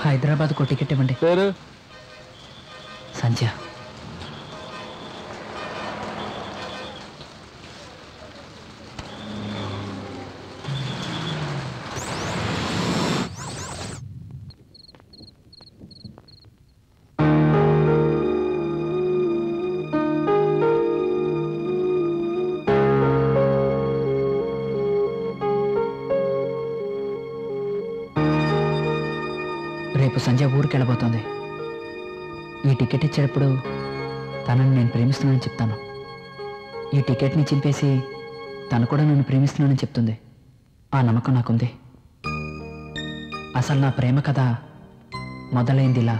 హైదరాబాద్కు టికెట్ ఇవ్వండి పేరు సంధ్య రేపు సంధ్య ఊరికి వెళ్ళబోతోంది ఈ టికెట్ ఇచ్చేటప్పుడు తనని నేను ప్రేమిస్తున్నానని చెప్తాను ఈ టికెట్ని చింపేసి తను కూడా నన్ను ప్రేమిస్తున్నానని చెప్తుంది ఆ నమ్మకం నాకుంది అసలు నా ప్రేమ కథ మొదలైంది ఇలా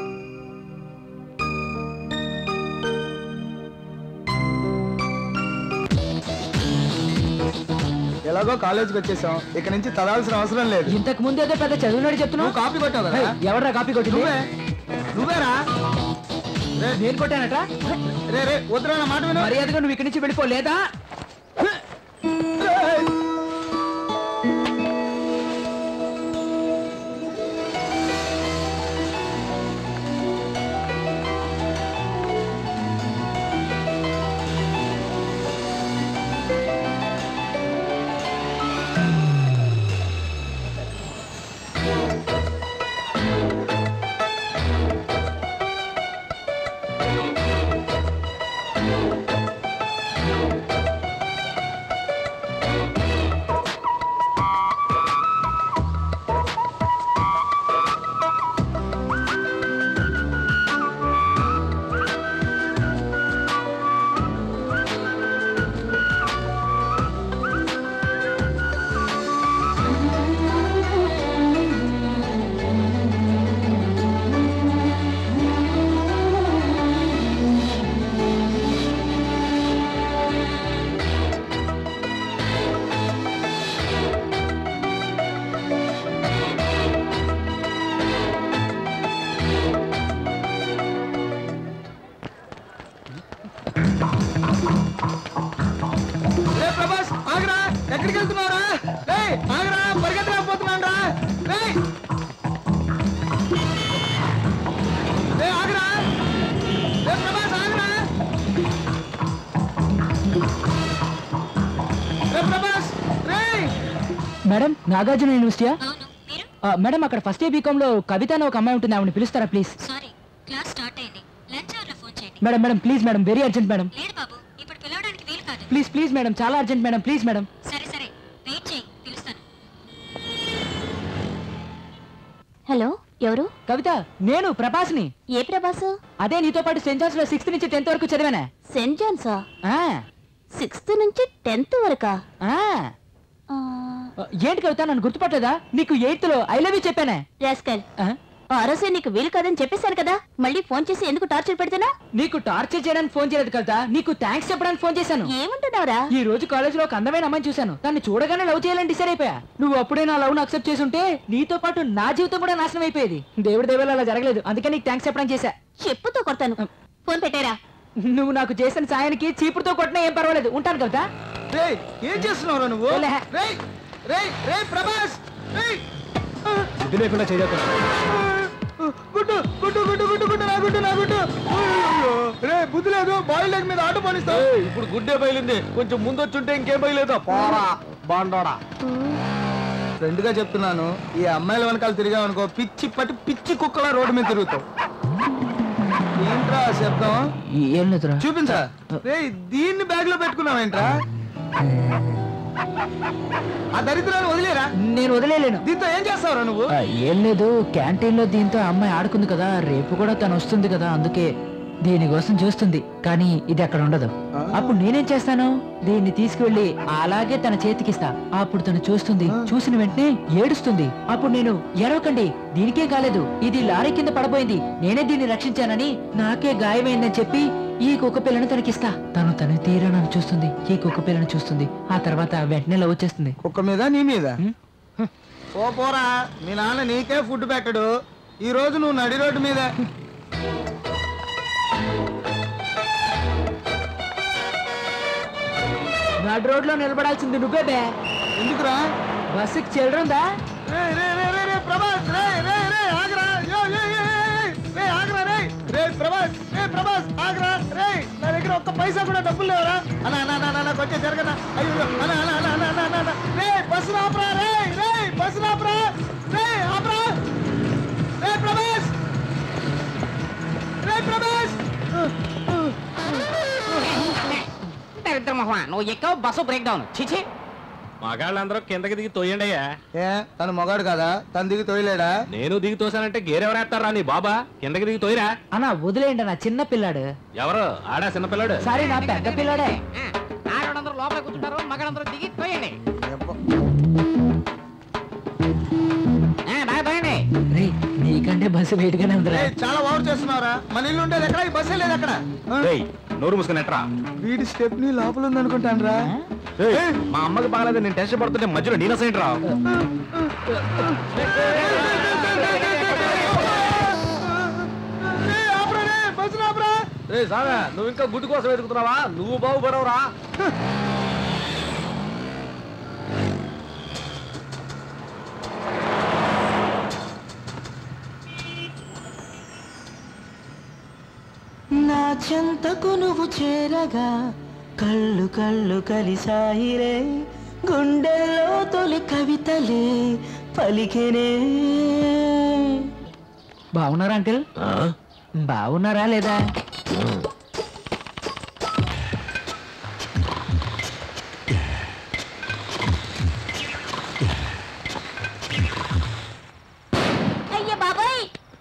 ఎలాగో కాలేజీకి వచ్చేసాం ఇక నుంచి చదవాల్సిన అవసరం లేదు ఇంతకు ముందు ఏదో పెద్ద చదివినాడు చెప్తున్నావు నువ్వు కాపీ కొట్టావు కదా ఎవడరా కాపీ కొట్టింది నువ్వే నువ్వేరా రే నేను కొట్టానట రే రే వద్దురా నా మాట విను మర్యాదగా నువ్వు ఇక్కడి నుంచి వెళ్ళిపోలేదా రే ప్రభాస్ ఆగరా ఎక్కడికి వెళ్తున్నావురా రే ఆగరా పరిగెత్తలేకపోతున్నాను రా రే రే ఆగరా రే ప్రభాస్ ఆగరా రే ప్రభాస్ రే మేడం నాగార్జున యూనివర్సిటీయా అవును మీరు ఆ, మేడం అక్కడ ఫస్ట్ ఇయర్ బీకామ్ లో కవిత అని ఒక అమ్మాయి ఉంటుంది ఆవిడని పిలుస్తారా ప్లీజ్ సారీ క్లాస్ స్టార్ట్ అయింది లంచ్ అవర్లో ఫోన్ చేయండి madam madam please madam very urgent madam లేదు బాబు ఇప్పుడు పిలవడానికి వీలు కాదు ప్లీజ్ ప్లీజ్ మేడం చాలా అర్జెంట్ మేడం ప్లీజ్ మేడం సరే సరే వెయిట్ చేయి పిలుస్తాను హలో ఎవరు కవిత నేను ప్రభాస్ని ఏ ప్రభాసు అదే నీతో పాటు సెంట్ జాన్స్ లో సిక్స్త్ నుంచి టెన్త్ వరకు చదివానా సెంట్ జాన్సా ఆ, సిక్స్త్ నుంచి టెన్త్ వరకా ఆ. ఆ, ఏంటి కవిత నన్ను గుర్తుపట్టలేదా నీకు ఎయిత్ లో ఐ లవ్ యూ చెప్పానే రాస్కల్ ఆ? ఆ రోజే నీకు వీలు కాదని చెప్పేశాను కదా మళ్ళీ ఫోన్ చేసి ఎందుకు టార్చర్ పెడుతున్నా నీకు టార్చర్ చేయడానికి ఫోన్ చేయలేదు కవిత నీకు థ్యాంక్స్ చెప్పడానికి ఫోన్ చేశాను ఏమంటున్నావురా ఈ రోజు కాలేజ్ లో ఒక అందమైన అమ్మాయిని చూశాను తన్ని చూడగానే లవ్ చేయాలని డిసైడ్ అయిపోయా నువ్వు అప్పుడే నా లవ్ అక్సెప్ట్ చేసి ఉంటే నీతో పాటు నా జీవితం కూడా నాశనం అయిపోయేది దేవుడి దేవుడు అలా జరగలేదు అందుకే నీకు థ్యాంక్స్ చెప్పడానికి చేశా చెప్పుతో కొడతాను ఫోన్ పెట్టారా నువ్వు నాకు చేసిన సాయానికి చీపురుతో కొట్టినా ఏం పర్వాలేదు ఉంటాను కవిత రే ఏం చేస్తున్నావురా నువ్వు ఓలే. రే రే రే ప్రభాస్ రే బుద్ధి లేకుండా చేయకుండా గుడ్డు గుడ్డు గుడ్డు గుడ్డు గుడ్డు నా గుడ్డు నా గుడ్డు అయ్యో. రే బుద్ధి లేదు బాయిల్ లెగ్ మీద ఆటో పోనిస్తావు ఇప్పుడు గుడ్డే బయలుంది కొంచెం ముందు వచ్చుంటే ఇంకేం బయలుదేదా పోరా బాండోడా ఫ్రెండ్ గా చెప్తున్నాను ఈ అమ్మాయిల వెనకాల తిరిగామనుకో పిచ్చి పట్టి పిచ్చి కుక్కల రోడ్డు మీద తిరుగుతావు ఏంట్రా ఆ శబ్దం ఏం లేదురా చూపించా రే దీన్ని బ్యాగ్ లో పెట్టుకున్నావేంట్రా ఆ దరిద్రాన్ని వదిలేరా నేను వదిలేలేను దీంతో ఏం చేస్తావురా నువ్వు ఆ, ఏం లేదు క్యాంటీన్ లో దీంతో ఆ అమ్మాయి ఆడుకుంది కదా రేపు కూడా తను వస్తుంది కదా అందుకే దీనికోసం చూస్తుంది కానీ ఇది అక్కడ ఉండదు అప్పుడు నేనేం చేస్తాను దీన్ని తీసుకువెళ్ళి అలాగే తన చేతికిస్తా అప్పుడు తను చూస్తుంది చూసిన వెంటనే ఏడుస్తుంది అప్పుడు నేను ఎరవకండి దీనికే కాలేదు ఇది లారీ కింద పడబోయింది నేనే దీన్ని రక్షించానని నాకే గాయమైందని చెప్పి ఈ కుక్క పిల్లను తనకిస్తా తను తన తీరా నన్ను చూస్తుంది ఈ కుక్క పిల్లను చూస్తుంది ఆ తర్వాత వెంటనే లవ్ వచ్చేస్తుంది కుక్క మీద నీ మీద హ్మ్? ఓ పోరా మీ నాన్న నీకే ఫుడ్ పెట్టడు ఈ రోజు నువ్వు నడి రోడ్డు మీద నడు రోడ్ లో నిలబడాల్సింది నువ్వే బే ఎందుకురా బస్సుకి చిల్లరుందా రే రే రే రే రే ప్రభాస్ రే రే రే ఆగరా ప్రభాస్ ఏ ప్రభాస్ ఆగరా రే నా దగ్గర ఒక్క పైసా కూడా డబ్బులు లేవరా అన్న అన్న అన్న అన్న కొంచెం జరగనా అయ్యో అన్న అన్న అన్న అన్న అన్న అన్న అన్న రే బస్సు ఆపరా రే రే బస్సు ఆపరా రే ఆపరా రే ప్రభాస్ రే ప్రభాస్ దరిద్ర మొహమా నువ్వు ఎక్కవు బస్సు బ్రేక్ డౌన్ చిచి మగాళ్ళందరూ కిందకి దిగి తోయండి అయ్యా ఏ తను మొగాడు కదా తను దిగి తోయలేడా నేను దిగి తోసానంటే గేరెవరేస్తారా నీ బాబా కిందకి దిగి తోయిరా అన్నా వదిలేయండి నా చిన్న పిల్లాడు ఎవరు ఆడా చిన్నపిల్లాడు సరే నా పెద్ద పిల్లాడే ఆడవాళ్ళందరూ లోపల కూర్చుంటారు మగాళ్ళందరూ దిగి తోయండి ఆ, బాగా తోయండి రే నీకంటే బస్సు వెయిట్ గానే ఉందిరా ఏయ్, చాలా ఓవర్ చేస్తున్నావురా మన ఇల్లు ఉండేది ఎక్కడ ఈ బస్సే లేదు అక్కడ ఆ? ఏయ్, నోరు మూసుకుని ఎట్రా వీడి స్టెప్ నీ లోపల ఉంది అనుకుంటాను రా ఏయ్, మా అమ్మకి బాగలేదు నేను టెన్షన్ పడుతుంటే మధ్యలో నేను సైడ్ రా రే సాగా నువ్వు ఇంకా గుడ్డు కోసం వెతుకుతున్నావా నువ్వు బాగుపడవురా నా చెంతకు నువ్వు చేరగా కళ్ళు కళ్ళు కలిసాయిరే గుండెల్లో తొలి కవితలే పలికెనే బాగున్నారా అంకిల్ బాగున్నారా లేదా అయ్య బాబాయ్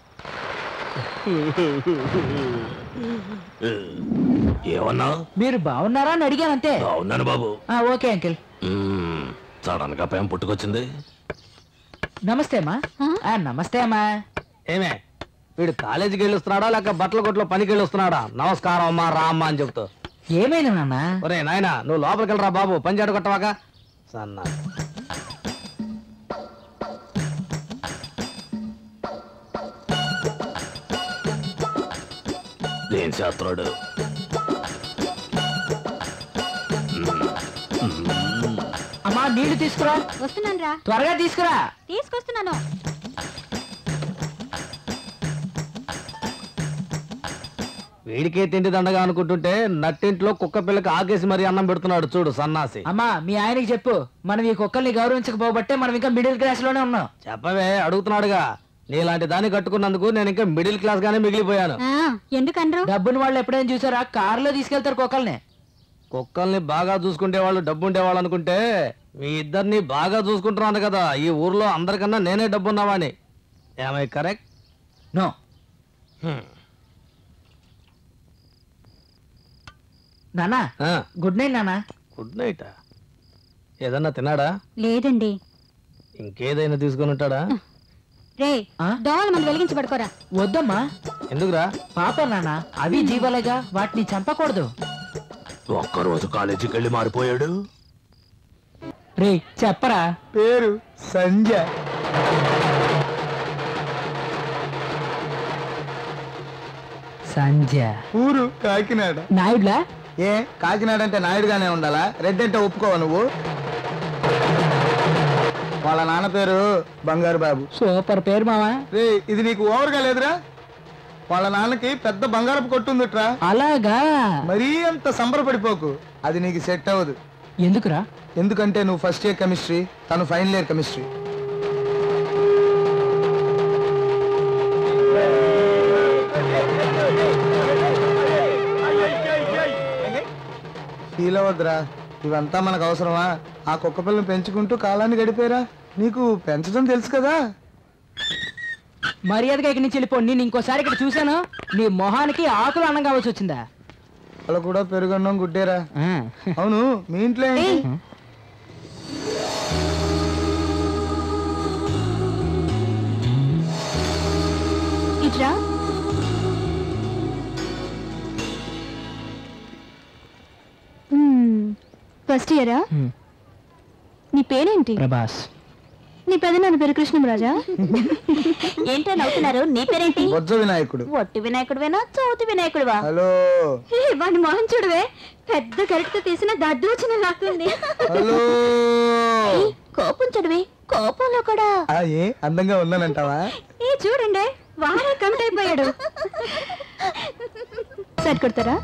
ఏమన్నా మీరు బాగున్నారా అని అడిగాను అంతే అవునాను బాబు ఆ, ఓకే అంకిల్ సడన్ గా పేం పుట్టుకొచ్చింది నమస్తే అమ్మా ఆ, నమస్తే అమ్మా ఏమే వీడు కాలేజీకి వెళ్ళి వస్తున్నాడా లేక బట్టల కొట్లో పనికి వెళ్ళి వస్తున్నాడా నమస్కారం అమ్మా రా అమ్మా అని చెప్తా ఏమైంది నాన్న ఒరే నాయనా నువ్వు లోపలికి వెళ్ళరా బాబు పని చేయడం కొట్టవాక సన్న ఏం చేస్తున్నాడు అమ్మా నీళ్లు తీసుకురా వస్తున్నాను రా త్వరగా తీసుకురా తీసుకొస్తున్నాను వీడికే తిండి దండగా అనుకుంటుంటే నట్టింట్లో కుక్క పిల్లకి ఆకేసి మరీ అన్నం పెడుతున్నాడు చూడు సన్నాసి అమ్మా మీ ఆయనకి చెప్పు మనం ఈ కుక్కల్ని గౌరవించకపోబట్టే మనం ఇంకా మిడిల్ క్లాస్ లోనే ఉన్నాం చెప్పవే అడుగుతున్నాడుగా నీలాంటి దాన్ని కట్టుకున్నందుకు నేను ఇంకా మిడిల్ క్లాస్ గానే మిగిలిపోయాను ఎందుకనరు డబ్బుని వాళ్ళు ఎప్పుడైనా చూసారా కారులో తీసుకెళ్తారు కుక్కల్ని కుక్కల్ని బాగా చూసుకుంటే వాళ్ళు డబ్బు ఉండేవాళ్ళు అనుకుంటే మీ ఇద్దరిని బాగా చూసుకుంటున్నాను కదా ఈ ఊర్లో అందరికన్నా నేనే డబ్బు ఉన్నావాని ఏమై కరెక్ట్ నో నానా గుడ్ నైట్ నానా గుడ్ నైట్ ఏదన్నా తిన్నాడా లేదండి ఇంకేదైనా తీసుకొని ఉంటాడా రే ఆ? దోమల మంది వెలిగించి పడుకోరా వద్దమ్మా ఎందుకురా పాప నాన్న అవి జీవాలేగా వాటిని చంపకూడదు ఒక్కరోజు కాలేజీకి వెళ్ళి మారిపోయాడు రే చెప్పరా పేరు సంజయ్ సంజ ఊరు కాకినాడ నాయుడులా ఏ కాకినాడ అంటే నాయుడుగానే ఉండాలా రెడ్ అంటే ఒప్పుకోవా నువ్వు వాళ్ళ నాన్న పేరు బంగారు బాబు సూపర్ పేరు మావా రే ఇది నీకు ఓవర్గా లేదురా వాళ్ళ నాన్నకి పెద్ద బంగారపు కొట్టుందిట్రా అలాగా మరీ అంత సంబరపడిపోకు అది నీకు సెట్ అవ్వదు ఎందుకురా ఎందుకంటే నువ్వు ఫస్ట్ ఇయర్ కెమిస్ట్రీ తను ఫైనల్ ఇయర్ కెమిస్ట్రీ ఫీల్ అవ్వద్దురా ఇవంతా మనకు అవసరమా ఆ కుక్క పిల్లని పెంచుకుంటూ కాలాన్ని గడిపేరా నీకు పెంచడం తెలుసు కదా మర్యాదగా ఇక్కడి నుంచి వెళ్ళిపో నేను ఇంకోసారి ఇక్కడ చూశాను నీ మొహానికి ఆకులు అన్నం కావాల్సి వచ్చిందా వాళ్ళు కూడా పెరుగన్నం గుడ్డేరా ఆ. అవును మీ ఇంట్లో ఏంటి ఇట్రా ఫస్ట్ ఇయరా హ్మ్. నీ పేరేంటి ప్రభాస్ నీ పెదనాన్న పేరు కృష్ణరాజా ఏంటో నవ్వుతున్నారు నీ పేరేంటి బొజ్జ వినాయకుడు ఒట్టి వినాయకుడువేనా చౌతి వినాయకుడువా హలో హే, వాడి మొహం చూడవే పెద్ద గరిటతో తీసిన దద్దోచన లాక్కుంది హలో కోపం చూడవే కోపంలో కూడా ఆ, ఏ అందంగా ఉన్నానంటావా ఏ చూడండి వారా కమిట్ అయిపోయాడు సరి కొడతారా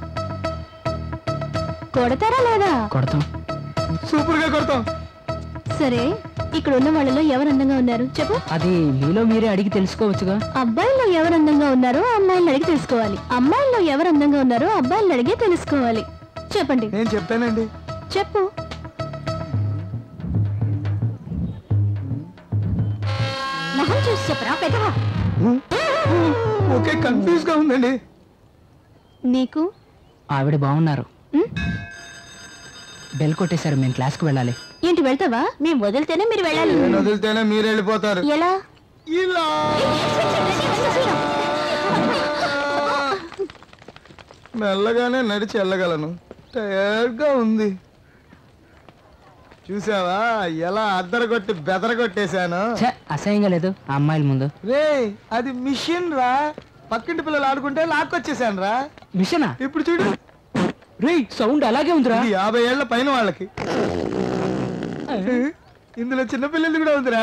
కొడతారా లేదా కొడతాం సూపర్ గా కొడతాం సరే ఇక్కడ ఉన్న వాళ్ళలో ఎవరు అందంగా ఉన్నారు చెప్పు అది మీలో మీరే అడిగి తెలుసుకోవచ్చుగా అబ్బాయిల్లో ఎవరు అందంగా ఉన్నారో అమ్మాయిలను అడిగి తెలుసుకోవాలి అమ్మాయిల్లో ఎవరు అందంగా ఉన్నారో అబ్బాయిలను అడిగే తెలుసుకోవాలి చెప్పండి నేను చెప్తానండి చెప్పు మొహం చూసి చెప్పరా పెద్దవా ఓకే కన్ఫ్యూజ్ గా ఉందండి నీకు ఆవిడ బాగున్నారు ఉమ్, బెల్ కొట్టేశారు మేము క్లాస్కి వెళ్ళాలి ఏంటి వెళ్తావా మేము వదిలితేనే మీరు వెళ్ళాలి నేను వదిలితేనే మీరు వెళ్ళిపోతారు ఎలా ఇలా మెల్లగానే నడిచి వెళ్ళగలను టైర్డ్ గా ఉంది చూసావా ఎలా అద్దర కొట్టి బెదర కొట్టేశాను ఛ, అసహ్యంగా లేదు ఆ అమ్మాయిల ముందు రే అది మిషన్ రా పక్కింటి పిల్లలు ఆడుకుంటే లాక్కొచ్చేసాను రా మిషనా ఇప్పుడు చూడు రే సౌండ్ అలాగే ఉందిరా ఇది యాభై ఏళ్ల పైన వాళ్ళకి ఇందులో చిన్న పిల్లలు కూడా ఉందిరా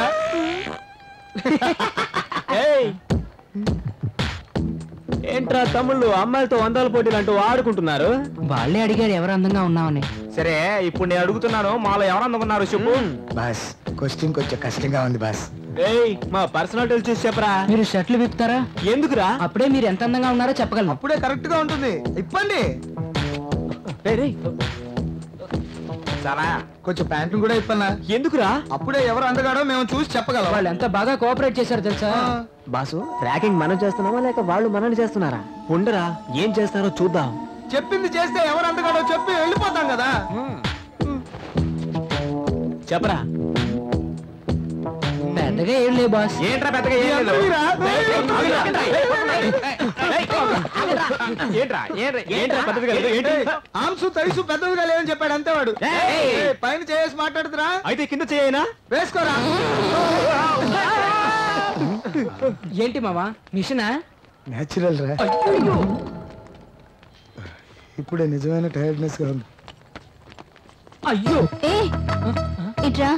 ఏంట్రా తమ్ముళ్ళు అమ్మాయిలతో వందల పోటీలు అంటూ ఆడుకుంటున్నారు వాళ్ళే అడిగారు ఎవరు అందంగా ఉన్నామని సరే ఇప్పుడు నేను అడుగుతున్నాను మాలో ఎవరన్నా ఉన్నారు చెప్పు బాస్ క్వశ్చన్ కొంచెం కష్టంగా ఉంది బాస్ ఏయ్ మా పర్సనాలిటీ చూసి చెప్పరా మీరు షర్ట్లు విప్పుతారా ఎందుకురా అప్పుడే మీరు ఎంత అందంగా ఉన్నారో చెప్పగలను అప్పుడే కరెక్ట్ గా ఉంటుంది ఇప్పండి రేయ్, రేయ్. చాలా కొంచెం ప్యాంటు కూడా ఇప్పన్నా ఎందుకురా అప్పుడే ఎవరు అందగాడో మేము చూసి చెప్పగలం వాళ్ళు ఎంత బాగా కోఆపరేట్ చేశారు తెలుసా ఆ, బాసు ర్యాకింగ్ మనం చేస్తున్నామా లేక వాళ్ళు మనల్ని చేస్తున్నారా ఉండరా ఏం చేస్తారో చూద్దాం చెప్పింది చేస్తే ఎవరు అందగాడో చెప్పి వెళ్ళిపోతాం కదా చెప్పరా పెద్దగా ఏం లేవు బాస్ ఏంట్రా పెద్దగా ఏం లేదు అందరిరా? ఏంట్రా ఏంట్రా ఏంట్రా పెద్దగా లేదు ఏంటి ఏయ్, ఆంసు తైసు పెద్దదిగా లేవని చెప్పాడు అంతే వాడు ఏయ్. ఏయ్, పైన చేసి మాట్లాడుతురా అయితే కింద చేయనా వేసుకోరా ఏంటి మామా మిషనా నేచురల్ రా ఇప్పుడే నిజమైన టైర్డ్నెస్ గా ఉంది అయ్యో ఏ ఇట్రా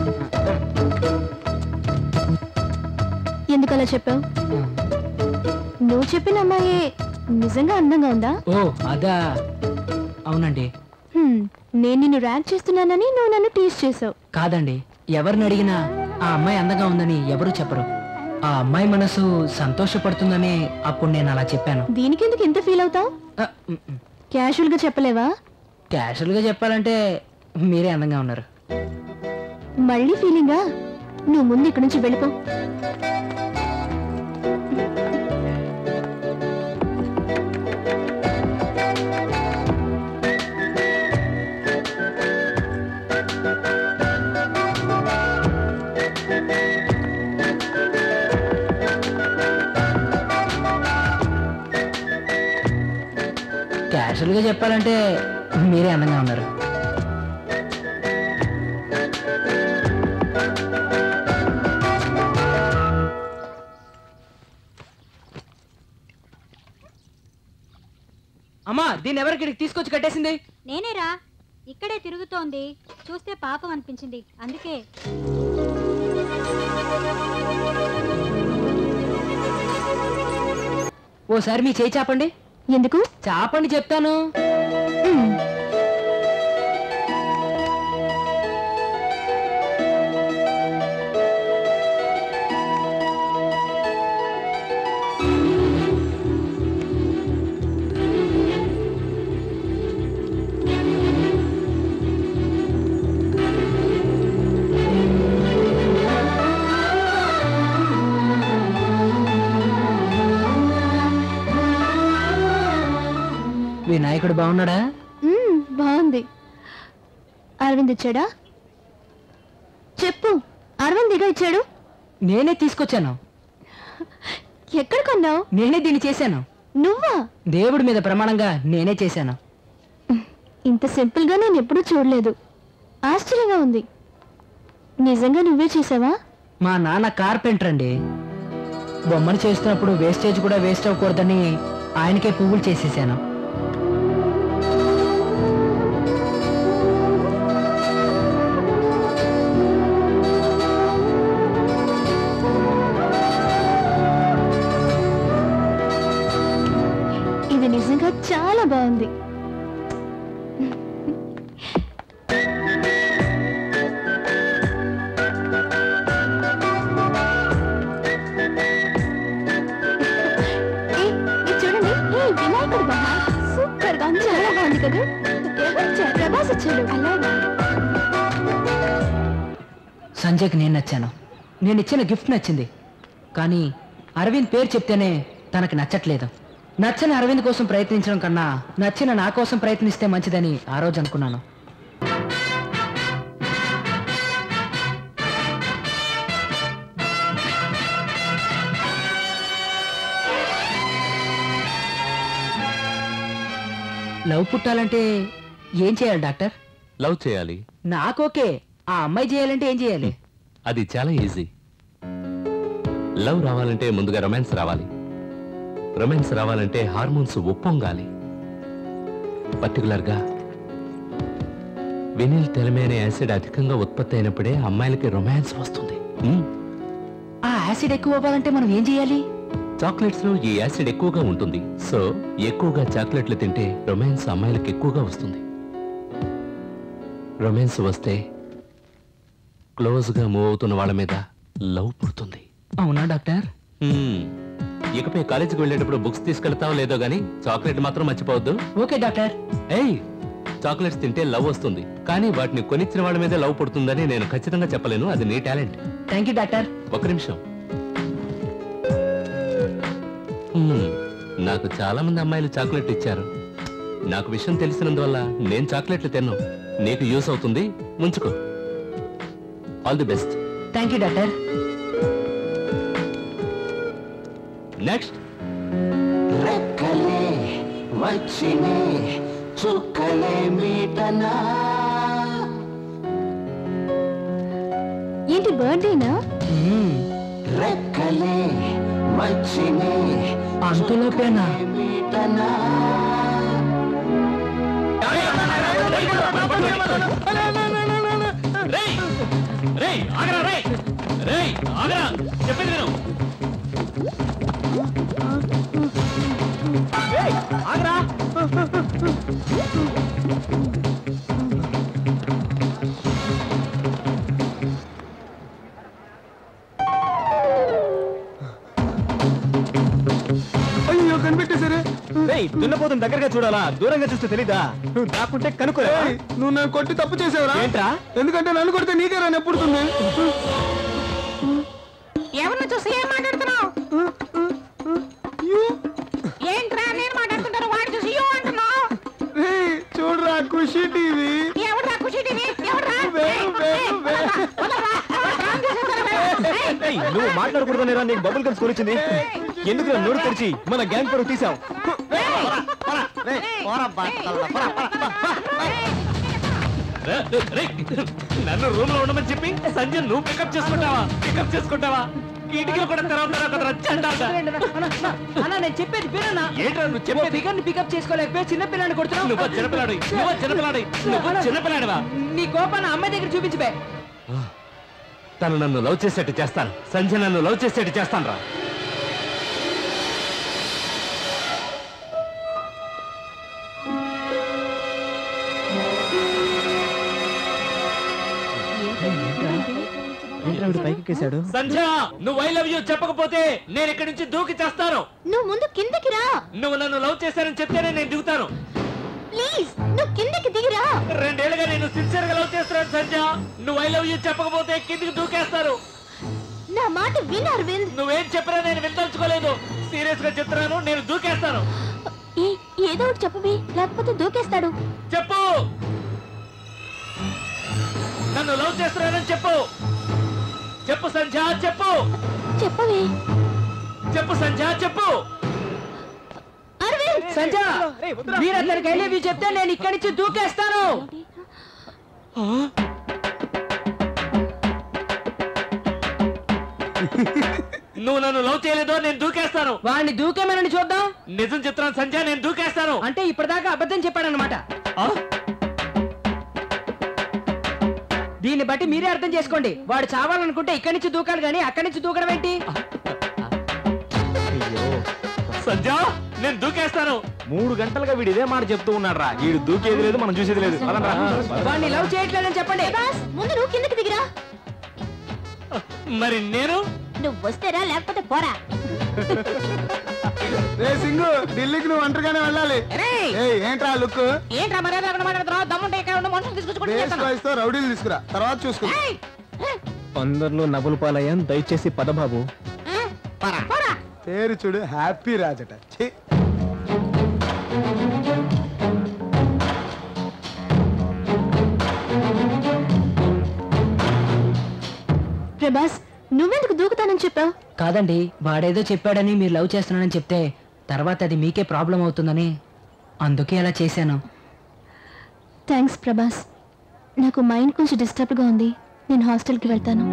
ఎందుకలా చెప్పావు నువ్వు చెప్పిన అమ్మాయి నిజంగా అందంగా ఉందా ఓ అదా అవునండి హ్మ్, నేను నిన్ను ర్యాంక్ చేస్తున్నానని నువ్వు నన్ను టీస్ చేసావు కాదండి ఎవరిని అడిగినా ఆ అమ్మాయి అందంగా ఉందని ఎవరు చెప్పరు ఆ అమ్మాయి మనసు సంతోషపడుతుందని అప్పుడు నేను అలా చెప్పాను దీనికి ఎందుకు ఇంత ఫీల్ అవుతావు ఆ, ఉమ్, ఉమ్. క్యాషువల్ గా చెప్పలేవా క్యాషువల్గా చెప్పాలంటే మీరే అందంగా ఉన్నారు మళ్ళీ ఫీలింగా నువ్వు ముందు ఇక్కడి నుంచి వెళ్ళిపో క్యాషువల్గా చెప్పాలంటే మీరే అందంగా ఉన్నారు అమ్మా దీన్ని ఎవరికి ఇక్కడికి తీసుకొచ్చి కట్టేసింది నేనేరా ఇక్కడే తిరుగుతోంది చూస్తే పాపం అనిపించింది అందుకే ఓసారి మీ చేయి చాపండి ఎందుకు చాపండి చెప్తాను హ్మ్, వినాయకుడు బాగున్నాడా మ్మ్, బాగుంది అరవింద్ ఇచ్చాడా చెప్పు అరవింద్ ఇగా ఇచ్చాడు నేనే తీసుకొచ్చాను ఎక్కడ కొన్నావు నేనే దీన్ని చేశాను నువ్వా దేవుడి మీద ప్రమాణంగా నేనే చేశాను ఇంత సింపుల్ గా నేను ఎప్పుడూ చూడలేదు ఆశ్చర్యంగా ఉంది నిజంగా నువ్వే చేసావా మా నాన్న కార్పెంటర్ అండి బొమ్మను చేస్తున్నప్పుడు వేస్టేజ్ కూడా వేస్ట్ అవ్వకూడదని ఆయనకే పువ్వులు చేసేసాను చాలా బాగుంది ఏ, ఇది చూడండి ఏ వినాయకుడు బొమ్మ సూపర్ గా ఉంది చాలా బాగుంది కదా ఎవరు వచ్చారు? ప్రభాస్ వచ్చాడు అలాగా సంజయ్కి నేను నచ్చాను నేను ఇచ్చిన గిఫ్ట్ నచ్చింది కానీ అరవింద్ పేరు చెప్తేనే తనకి నచ్చట్లేదు నచ్చని అరవింద్ కోసం ప్రయత్నించడం కన్నా నచ్చిన నా కోసం ప్రయత్నిస్తే మంచిదని ఆ రోజు అనుకున్నాను లవ్ పుట్టాలంటే ఏం చేయాలి డాక్టర్ లవ్ చేయాలి నాకోకే ఆ అమ్మాయి చేయాలంటే ఏం చేయాలి అది చాలా ఈజీ లవ్ రావాలంటే ముందుగా రొమాన్స్ రావాలి రొమాన్స్ రావాలంటే హార్మోన్స్ ఉప్పొంగాలి పర్టికులర్గా వినిల్ తెలమేనే యాసిడ్ అధికంగా ఉత్పత్తి అయినప్పుడే అమ్మాయిలకి రొమాన్స్ వస్తుంది మ్మ్. ఆ యాసిడ్ ఎక్కువ అవ్వాలంటే మనం ఏం చేయాలి చాక్లెట్స్ లో ఈ యాసిడ్ ఎక్కువగా ఉంటుంది సో ఎక్కువగా చాక్లెట్లు తింటే రొమాన్స్ అమ్మాయిలకు ఎక్కువగా వస్తుంది రొమాన్స్ వస్తే క్లోజ్ గా మూవ్ అవుతున్న వాళ్ళ మీద లవ్ పుడుతుంది అవునా డాక్టర్ హ్మ్. ఇకపై కాలేజీకి వెళ్ళేటప్పుడు బుక్స్ తీసుకెళ్తావో లేదో గానీ చాక్లెట్ మాత్రం మర్చిపోవద్దు ఓకే డాక్టర్ ఏయ్ చాక్లెట్స్ తింటే లవ్ వస్తుంది కానీ వాటిని కొనిచ్చిన వాళ్ళ మీద లవ్ పుడుతుందని నేను ఖచ్చితంగా చెప్పలేను అది నీ టాలెంట్ థ్యాంక్ యూ డాక్టర్ ఒక నిమిషం హ్మ్, నాకు చాలా మంది అమ్మాయిలు చాక్లెట్ ఇచ్చారు నాకు విషయం తెలిసినందువల్ల నేను చాక్లెట్లు తిన్నాను నీకు యూస్ అవుతుంది ముంచుకో all the best thank you doctor next రెక్కలే వచ్చినే చుక్కలే మీటనా ఏంటి బర్త్డేనా రెక్కలే వచ్చినే అంతలోపేనా మీటనా అయ్యో కనిపెట్టేసరే దున్నపోతున్న దగ్గరగా చూడాలా దూరంగా చూస్తే తెలీదా నువ్వు దాక్కుంటే కనుక్కో ఏయ్, నువ్వు నన్ను కొట్టి తప్పు చేసావురా ఏంట్రా? ఎందుకంటే నన్ను కొడితే నీకే రా ఎప్పుడుతుంది ఎవరిని చూసి ఏం మాట్లాడుతున్నావు ఏంట్రా నేను మాట్లాడుతుంటారు వాడిని చూసి యో అంటున్నావు చూడరా ఖుషి టీవీ ఎవడ్రా ఖుషి టీవీ ఎవడ్రా వేరు, వేరు, వేరు. ఏయ్, నువ్వు మాట్లాడకూడదనేరా నీకు బబుల్ గమ్స్ కొనిచ్చింది ఎందుకు నా నోరు తెరిచి మన గ్యాంగ్ పరువు తీసావు నన్ను రూమ్ లో ఉండమని చెప్పి సంజయ్ నువ్వు పికప్ చేసుకుంటావా పికప్ చేసుకుంటావా కిటికీలు కూడా తెరవుతారా కదా రచ్చంటావుగా. అన్నా నేను చెప్పేది వినన్నా ఏంట్రా నువ్వు ఓ చెప్పేది ఫిగర్ ని పికప్ చేసుకోలేకపోయి చిన్న పిల్లని నువ్వు కొడుతున్నావు చిన్నపిల్లాడు నువ్వు చిన్నపిల్లాడు నువ్వు చిన్నపిల్లాడివా నీ కోపాన్ని అమ్మాయి దగ్గర చూపించబే తను నన్ను లవ్ చేసేట్టు చేస్తాను సంజయ్ నన్ను లవ్ చేసేట్టు చేస్తాను రా ఏంట్రా పైకి ఎక్కేశాడు సంధ్య నువ్వు ఐ లవ్ యూ చెప్పకపోతే నేను ఇక్కడి నుంచి దూకి చేస్తాను నువ్వు ముందు కిందకి రా నువ్వు నన్ను లవ్ చేశానని చెప్తేనే నేను దిగుతాను ప్లీజ్ నువ్వు కిందకి దిగిరా రెండేళ్లుగా నేను సిన్సియర్ గా లవ్ చేస్తున్నాను సంధ్య నువ్వు ఐ లవ్ యూ చెప్పకపోతే కిందికి దూకేస్తారు నా మాట విను అరవింద్ నువ్వేం చెప్పినా నేను విందల్చుకోలేదు సీరియస్ గా చెప్తున్నాను నేను దూకేస్తాను ఏ ఏదో ఒకటి చెప్పవి లేకపోతే దూకేస్తాడు చెప్పు నన్ను లవ్ చేస్తున్నానని చెప్పు చెప్పు సంధ్య చెప్పు చెప్పవే చెప్పు సంధ్య చెప్పు అరవింద్ సంజ మీరు అతనికి ఐ లవ్ యూ చెప్తే నేను ఇక్కడి నుంచి దూకేస్తాను నువ్వు నన్ను లవ్ చేయలేదో నేను దూకేస్తాను వాడిని దూకేమనని చూద్దాం నిజం చెప్తున్నాను సంధ్య నేను దూకేస్తాను అంటే ఇప్పటిదాకా అబద్ధం చెప్పాడనమాట ఆ? దీన్ని బట్టి మీరే అర్థం చేసుకోండి వాడు చావాలనుకుంటే ఇక్కడి నుంచి దూకాలి కానీ అక్కడి నుంచి దూకడం ఏంటి సంధ్య నేను దూకేస్తాను మూడు గంటలుగా వీడు ఇదే మాట చెప్తూ ఉన్నాడు రా వీడు దూకేది లేదు మనం చూసేది లేదు పదండ్రా. వాడిని లవ్ చేయట్లేదని చెప్పండి ప్రభాస్ ముందు నువ్వు కిందకి దిగిరా మరి నేను నువ్వు వస్తేరా లేకపోతే పోరా రే సింగు ఢిల్లీకి నువ్వు ఒంటరిగానే వెళ్ళాలి రేయ్! ఏయ్ ఏంట్రా లుక్ ఏంట్రా మర్యాద లేకుండా మాట్లాడుతున్నావు దమ్ముంటే ఇక్కడ ఉన్న మనుషులు తీసుకొచ్చుకుంటూ బేస్ చేస్తాను వాయిస్ తో రౌడీలు తీసుకురా తర్వాత చూసుకుందాం ఏయ్! అందరిలో నవ్వులు పాలయ్యాం దయచేసి పదబాబు ఆ? పోరా పోరా పేరు చూడు హ్యాపీ రాజట ఛీ. ప్రభాస్ నువ్వెందుకు దూకుతానని చెప్పావు కాదండి వాడేదో చెప్పాడని మీరు లవ్ చేస్తున్నానని చెప్తే తర్వాత అది మీకే ప్రాబ్లం అవుతుందని అందుకే అలా చేశాను థ్యాంక్స్ ప్రభాస్ నాకు మైండ్ కొంచెం డిస్టర్బ్గా ఉంది నేను హాస్టల్కి వెళ్తాను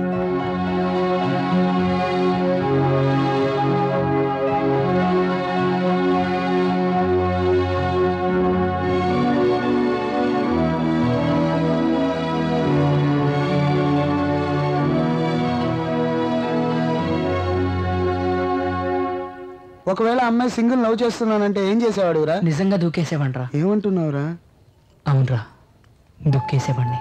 ఒకవేళ అమ్మాయి సింగిల్ లవ్ చేస్తున్నానంటే ఏం చేసేవాడురా నిజంగా దూకేసేవంట్రా ఏమంటున్నావురా అవునరా దుక్కేసేవాడిని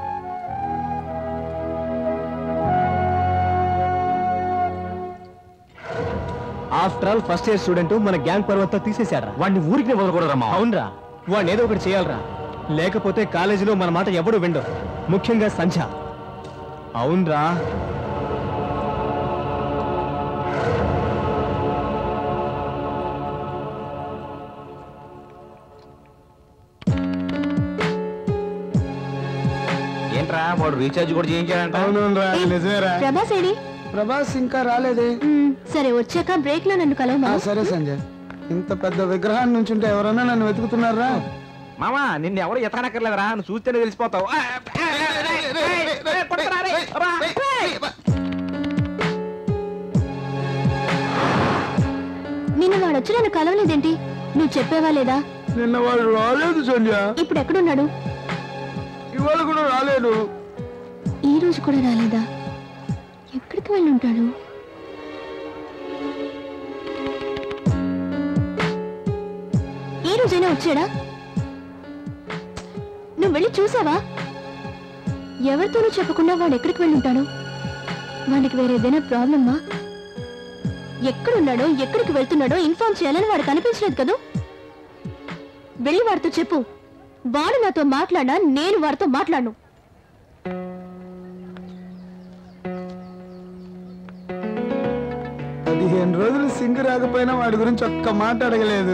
after all first year student మన గ్యాంగ్ పర్వంతా తీసేశాడ్రా వాడిని ఊరికి వదలకూడదమ్మా అవునరా వాడిని ఏదో ఒకటి చేయాలరా లేకపోతే కాలేజీలో మన మాట ఎవడు విండు ముఖ్యంగా సంధ్య అవునరా ఏంట్రా వాడు రీఛార్జ్ కూడా చేయించాడంట అవునురా ఏయ్, నిజమేరా ప్రభాస్ ఏడి ప్రభాస్ ఇంకా రాలేదే మ్మ్, సరే వచ్చాక బ్రేక్ లో నన్ను కలవమా ఆ, సరే సంజయ్ ఇంత పెద్ద విగ్రహాన్ని నుంచుంటే ఎవరన్నా నన్ను వెతుకుతున్నారా మామా నిన్ను ఎవరు ఎతకనక్కర్లేదురా నువ్వు చూస్తేనే తెలిసిపోతావు ఆ, ఆ, రేయ్, రేయ్, రేయ్, కొడతారా, రేయ్, రా, రేయ్. నిన్న వాడు వచ్చి నన్ను కలవలేదేంటి నువ్వు చెప్పేవా లేదా నిన్న వాడు రాలేదు సంజయ్ ఇప్పుడు ఎక్కడున్నాడు ఇవాళ కూడా రాలేదు ఈ రోజు కూడా రాలేదా ఎక్కడికి వెళ్ళి ఉంటాడు ఈ రోజైనా వచ్చాడా నువ్వు వెళ్ళి చూసావా ఎవరితోనూ చెప్పకుండా వాడు ఎక్కడికి వెళ్ళి ఉంటాడు వాడికి వేరే ఏదైనా ప్రాబ్లమ్మా ఎక్కడున్నాడో ఎక్కడికి వెళ్తున్నాడో ఇన్ఫార్మ్ చేయాలని వాడు కనిపించలేదు కదూ వెళ్ళి వాడితో చెప్పు వాడు నాతో మాట్లాడా నేను వాడితో మాట్లాడను పదిహేను రోజులు సింగ్ రాకపోయినా వాడి గురించి ఒక్క మాట అడగలేదు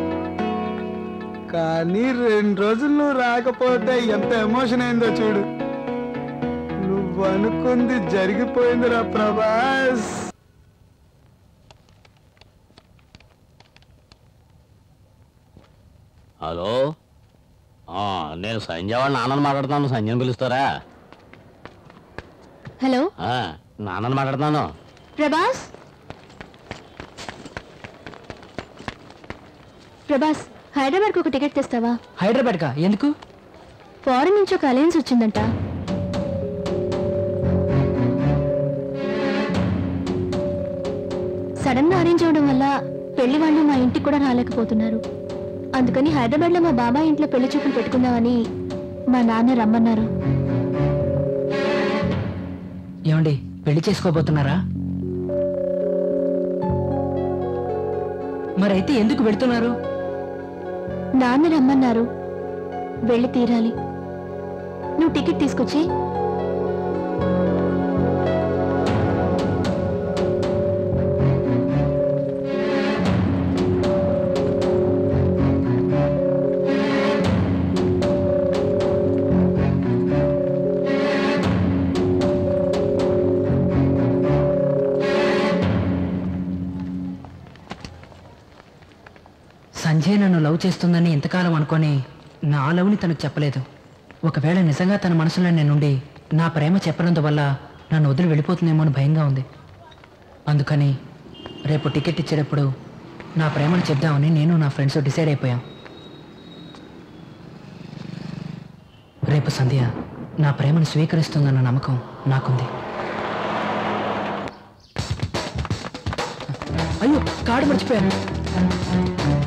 కానీ రెండు రోజులు నువ్వు రాకపోతే ఎంత ఎమోషన్ అయిందో చూడు నువ్వు అనుకుంది జరిగిపోయిందిరా ప్రభాస్ హలో ఆ, నేను సంజయ్ వాళ్ళ నాన్నని మాట్లాడుతున్నాను సంజయ్ పిలుస్తారా హలో ఆ, నాన్నని మాట్లాడుతున్నాను ప్రభాస్ ప్రభాస్ హైదరాబాద్కి ఒక టికెట్ తెస్తావా హైదరాబాద్కా ఎందుకు ఫారెన్ నుంచి ఒక అలయన్స్ వచ్చిందంట సడన్ గా అరేంజ్ అవడం వల్ల పెళ్లి వాళ్ళు మా ఇంటికి కూడా రాలేకపోతున్నారు అందుకని హైదరాబాద్ లో మా బాబాయ్ ఇంట్లో పెళ్లి చూపులు పెట్టుకుందామని మా నాన్న రమ్మన్నారు ఏమండి పెళ్లి చేసుకోబోతున్నారా మరైతే ఎందుకు వెళ్తున్నారు నాన్న రమ్మన్నారు వెళ్ళి తీరాలి నువ్వు టికెట్ తీసుకొచ్చి సంజయ్ నన్ను లవ్ చేస్తుందని ఎంతకాలం అనుకొని నా లవ్ని తనకు చెప్పలేదు ఒకవేళ నిజంగా తన మనసులో నేనుండి నా ప్రేమ చెప్పనందువల్ల నన్ను వదిలి వెళ్ళిపోతుందేమో అని భయంగా ఉంది అందుకని రేపు టికెట్ ఇచ్చేటప్పుడు నా ప్రేమను చెప్దామని నేను నా ఫ్రెండ్స్ డిసైడ్ అయిపోయాం రేపు సంధ్య నా ప్రేమను స్వీకరిస్తుందన్న నమ్మకం నాకుంది అయ్యో కార్డు మర్చిపోయాను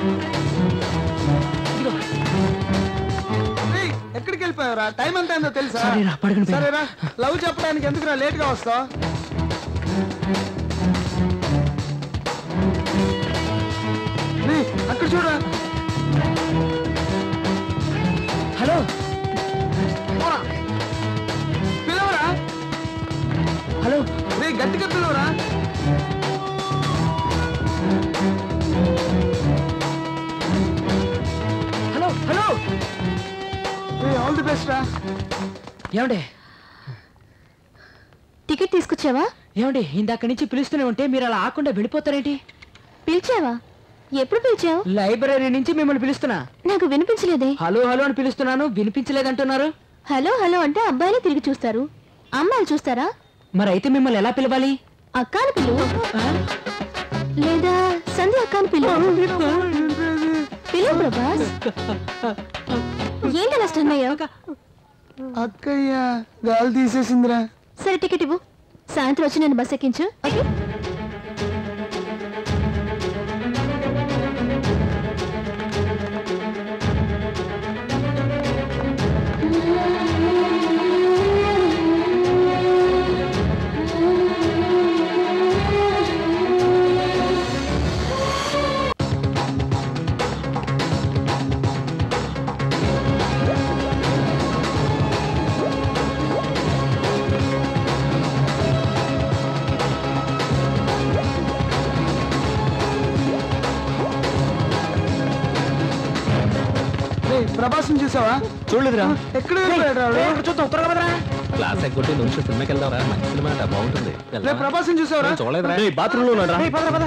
ఏయ్, ఎక్కడికి వెళ్ళిపోయావురా టైం ఎంత అయిందో తెలుసా సరేరా, పడుకుని పోయినా. సరేరా లవ్ చెప్పడానికి ఎందుకురా లేట్ గా వస్తావు అక్కడ చూడరా హలో పోరా. పిలవరా హలో రే గట్టిగా పిలవరా hello hello all the best రా ఏమండి టికెట్ తీసుకొచ్చావా ఏమండి ఇందాక నుంచి పిలుస్తూనే ఉంటే మీరు అలా ఆకుండా వెళ్ళిపోతారేంటి పిలిచావా ఎప్పుడు పిలిచావు లైబ్రరీ నుంచి మిమ్మల్ని పిలుస్తున్నా నాకు వినిపించలేదే హలో హలో అని పిలుస్తున్నాను వినిపించలేదంటున్నారు హలో హలో అంటే అబ్బాయిలే తిరిగి చూస్తారు అమ్మాయిలు చూస్తారా మరి అయితే మిమ్మల్ని ఎలా పిలవాలి అక్కాని పిలువు లేదా సంధ్య అక్కాని పిలువు పిలువు ప్రభాస్ ఏంటి నష్టం అక్కయ్య గాలి తీసేసిందిరా సరే టికెట్ ఇవ్వు సాయంత్రం వచ్చి నేను బస్ ఎక్కించు ఓకే రేయ్, ప్రభాస్ని చూసావా చూడలేదురా ఎక్కడ వెళ్ళిపోయాడు వాడు? చూద్దాం త్వరగా పదరా. క్లాస్ ఎగ్గొట్టి నుంచి సినిమాకి వెళ్దాంరా మంచి సినిమా అట, బాగుంటుంది రే ప్రభాస్ని చూసావరా నేను చూడలేదురా బాత్రూమ్ లో ఉన్నాడు రేయ్, పదరా, పద.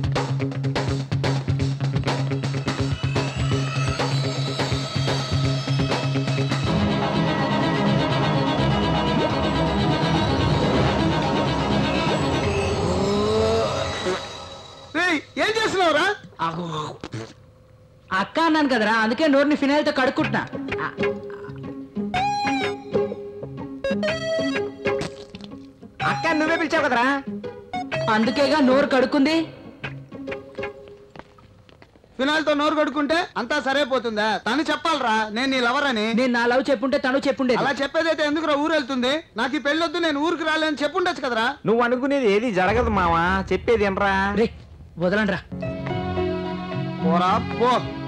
రేయ్ ఏం చేస్తున్నావురా అక్క అన్నాను కదరా అందుకే నోరుని ఫినాయిల్తో కడుక్కుంటున్నా ఆ, అక్క నువ్వే పిలిచావు కదరా అందుకేగా నోరు కడుక్కుంది ఫినాయిల్తో నోరు కడుక్కుంటే అంతా సరైపోతుందా తను చెప్పాలరా నేను నీ లవర్ అని నేను నా లవ్ చెప్పుంటే తను చెప్పుండేది అలా చెప్పేదైతే ఎందుకురా ఊరు వెళ్తుంది నాకు ఈ పెళ్ళొద్దు నేను ఊరికి రాలేని చెప్పుండొచ్చు కదరా నువ్వు అనుకునేది ఏది జరగదు మావా చెప్పేది ఏంట్రా రే వదలండ్రా పోరా పో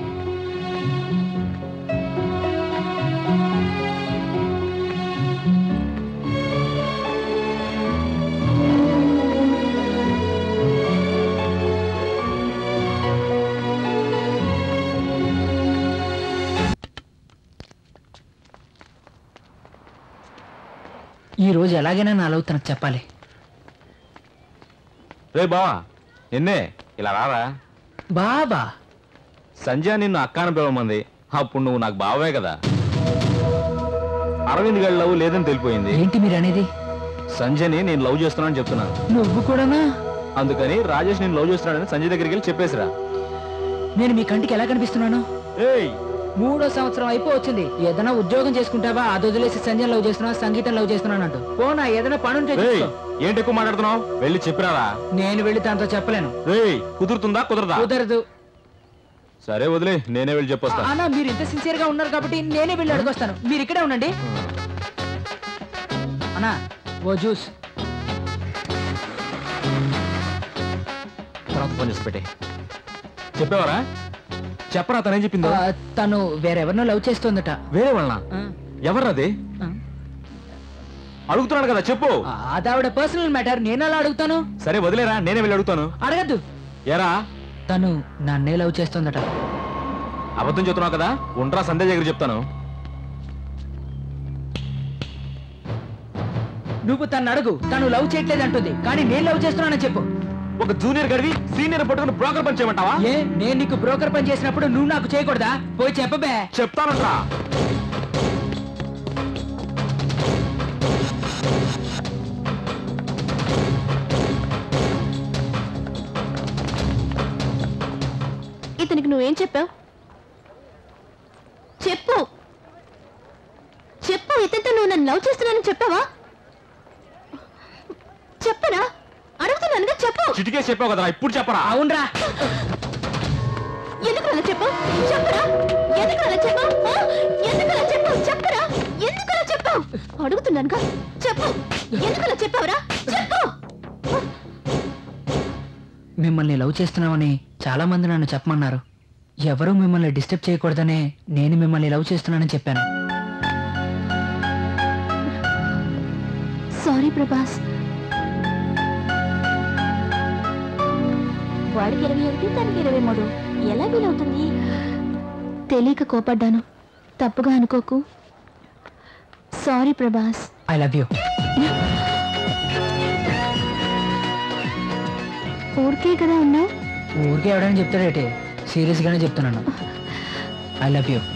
ఈ రోజు ఎలాగైనా నా లవ్ తనకు చెప్పాలి రే బావా ఎన్నే ఇలా రారా బాబా సంజయ్ నిన్ను అక్కాన పిలవమంది అప్పుడు నువ్వు నాకు బావే కదా అరవింద్ గడి లవ్ లేదని తెలిపోయింది ఏంటి మీరు అనేది సంజయ్ని నేను లవ్ చేస్తున్నానని చెప్తున్నాను నువ్వు కూడానా అందుకని రాజేష్ నేను లవ్ చేస్తున్నాడని సంజయ్ దగ్గరికి వెళ్ళి చెప్పేసిరా నేను మీ కంటికి ఎలా కనిపిస్తున్నాను ఏయ్ మూడో సంవత్సరం అయిపోవచ్చింది ఏదైనా ఉద్యోగం చేసుకుంటావా అది వదిలేసి సంజయ్ లవ్ చేస్తున్నా సంగీతం లవ్ చేస్తున్నాను అంటూ పోనా ఏదైనా పని ఉంటే ఏయ్ చూసుకో. ఏంటి ఎక్కువ మాట్లాడుతున్నావు వెళ్ళి చెప్పిరారా నేను వెళ్ళి తనతో చెప్పలేను ఏయ్ కుదురుతుందా కుదరదా కుదరదు సరే వదిలే నేనే వెళ్ళి చెప్పొస్తా అన్నా మీరు ఇంత సిన్సియర్ గా ఉన్నారు కాబట్టి నేనే వెళ్ళి అడుగొస్తాను మీరు ఇక్కడే ఉండండి అన్నా ఓ జ్యూస్ తర్వాత ఫోన్ చేసి పెట్టే చెప్పేవారా చెప్పరా తనేం చెప్పిందో ఆ, తను వేరెవరినో లవ్ చేస్తోందట వేరే వాళ్ళ ఆ, ఎవరది ఆ. అడుగుతున్నాడు కదా చెప్పు ఆ, అదావిడ పర్సనల్ మ్యాటర్ నేను అలా అడుగుతాను సరే వదిలేరా నేనే వెళ్ళి అడుగుతాను అడగద్దు ఏరా తను నన్నే లవ్ చేస్తోందట అబద్ధం చెప్తున్నావు కదా ఉంట్రా సందేహ్ దగ్గర చెప్తాను నువ్వు తను అడుగు తను లవ్ చేయట్లేదు అంటుంది కానీ నేను లవ్ చేస్తున్నానని చెప్పు ఒక జూనియర్ గడివి సీనియర్ పట్టుకుని బ్రోకర్ పని చేయమంటావా ఏ నేను నీకు బ్రోకర్ పని చేసినప్పుడు నువ్వు నాకు చేయకూడదా పోయి చెప్పబే చెప్తానంటా ఇతనికి నువ్వేం చెప్పావు చెప్పు చెప్పు ఇతనితో నువ్వు నన్ను లవ్ చేస్తున్నానని చెప్పావా చెప్పరా అడుగుతున్నానుగా చెప్పు చిటికే చెప్పావు కదా ఇప్పుడు చెప్పరా ఎందుకు ఎందుకు అలా చెప్పు చెప్పరా ఎందుకు అలా చెప్పు ఆ? ఎందుకు అలా చెప్పు చెప్పరా ఎందుకు అలా చెప్పు అడుగుతున్నానుగా చెప్పు ఎందుకు అలా చెప్పావురా చెప్పు మిమ్మల్ని లవ్ చేస్తున్నామని చాలా మంది నన్ను చెప్పమన్నారు ఎవరూ మిమ్మల్ని డిస్టర్బ్ చేయకూడదనే నేను మిమ్మల్ని లవ్ చేస్తున్నానని చెప్పాను సారీ ప్రభాస్ వాడికి ఇరవై ఒకటి తనకి ఇరవై మూడు ఎలా వీలవుతుంది తెలియక కోపడ్డాను తప్పుగా అనుకోకు sorry Prabhas I love you ఊరికే కదా ఉన్నావు ఊరికే ఎవడని చెప్తాడేటి సీరియస్ గానే చెప్తున్నాను ఐ లవ్ యూ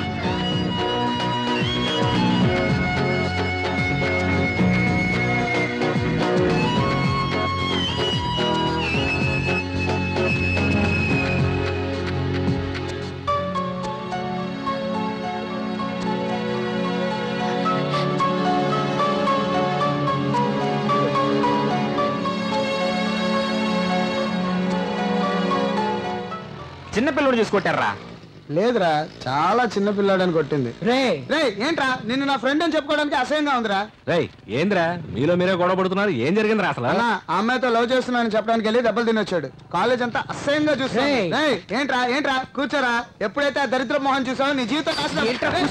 చిన్న పిల్లడు చేసుకొట్టారా లేదురా చాలా చిన్న పిల్లాడని కొట్టింది రే రే ఏంట్రా నిన్ను నా ఫ్రెండ్ అని చెప్పుకోవడానికి అసహ్యంగా ఉందిరా రేయ్ ఏంద్రా మీలో మీరే గొడవ పడుతున్నారు ఏం జరిగిందిరా అసలు అన్నా ఆ అమ్మాయితో లవ్ చేస్తున్నానని చెప్పడానికి వెళ్ళి దెబ్బలు తినొచ్చాడు కాలేజ్ అంతా అసహ్యంగా చూస్తా రేయ్. రేయ్, ఏంట్రా ఏంట్రా కూర్చోరా ఎప్పుడైతే ఆ దరిద్ర మోహన్ చూసావో నీ జీవితం నాశనం.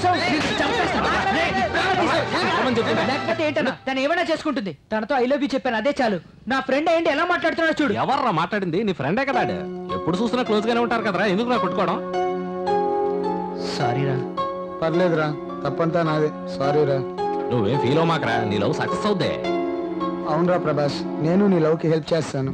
లేకపోతే ఏంటన్నా తను ఏమైనా చేసుకుంటుంది తనతో ఐ లవ్ యూ చెప్పాను అదే చాలు నా ఫ్రెండ్ ఏంటి ఎలా మాట్లాడుతున్నాడో చూడు ఎవర్రా మాట్లాడింది నీ ఫ్రెండే కదా ఆడు. ఎప్పుడు చూసినా క్లోజ్ గానే ఉంటారు కదరా ఎందుకు నా కొట్టుకోవడం సారీరా పర్లేదురా తప్పంతా నాదే సారీరా నువ్వేం ఫీల్ అవ్వమాకరా నీ లవ్ సక్సెస్ అవుద్దే అవునరా ప్రభాస్ నేను నీ లవ్కి హెల్ప్ చేస్తాను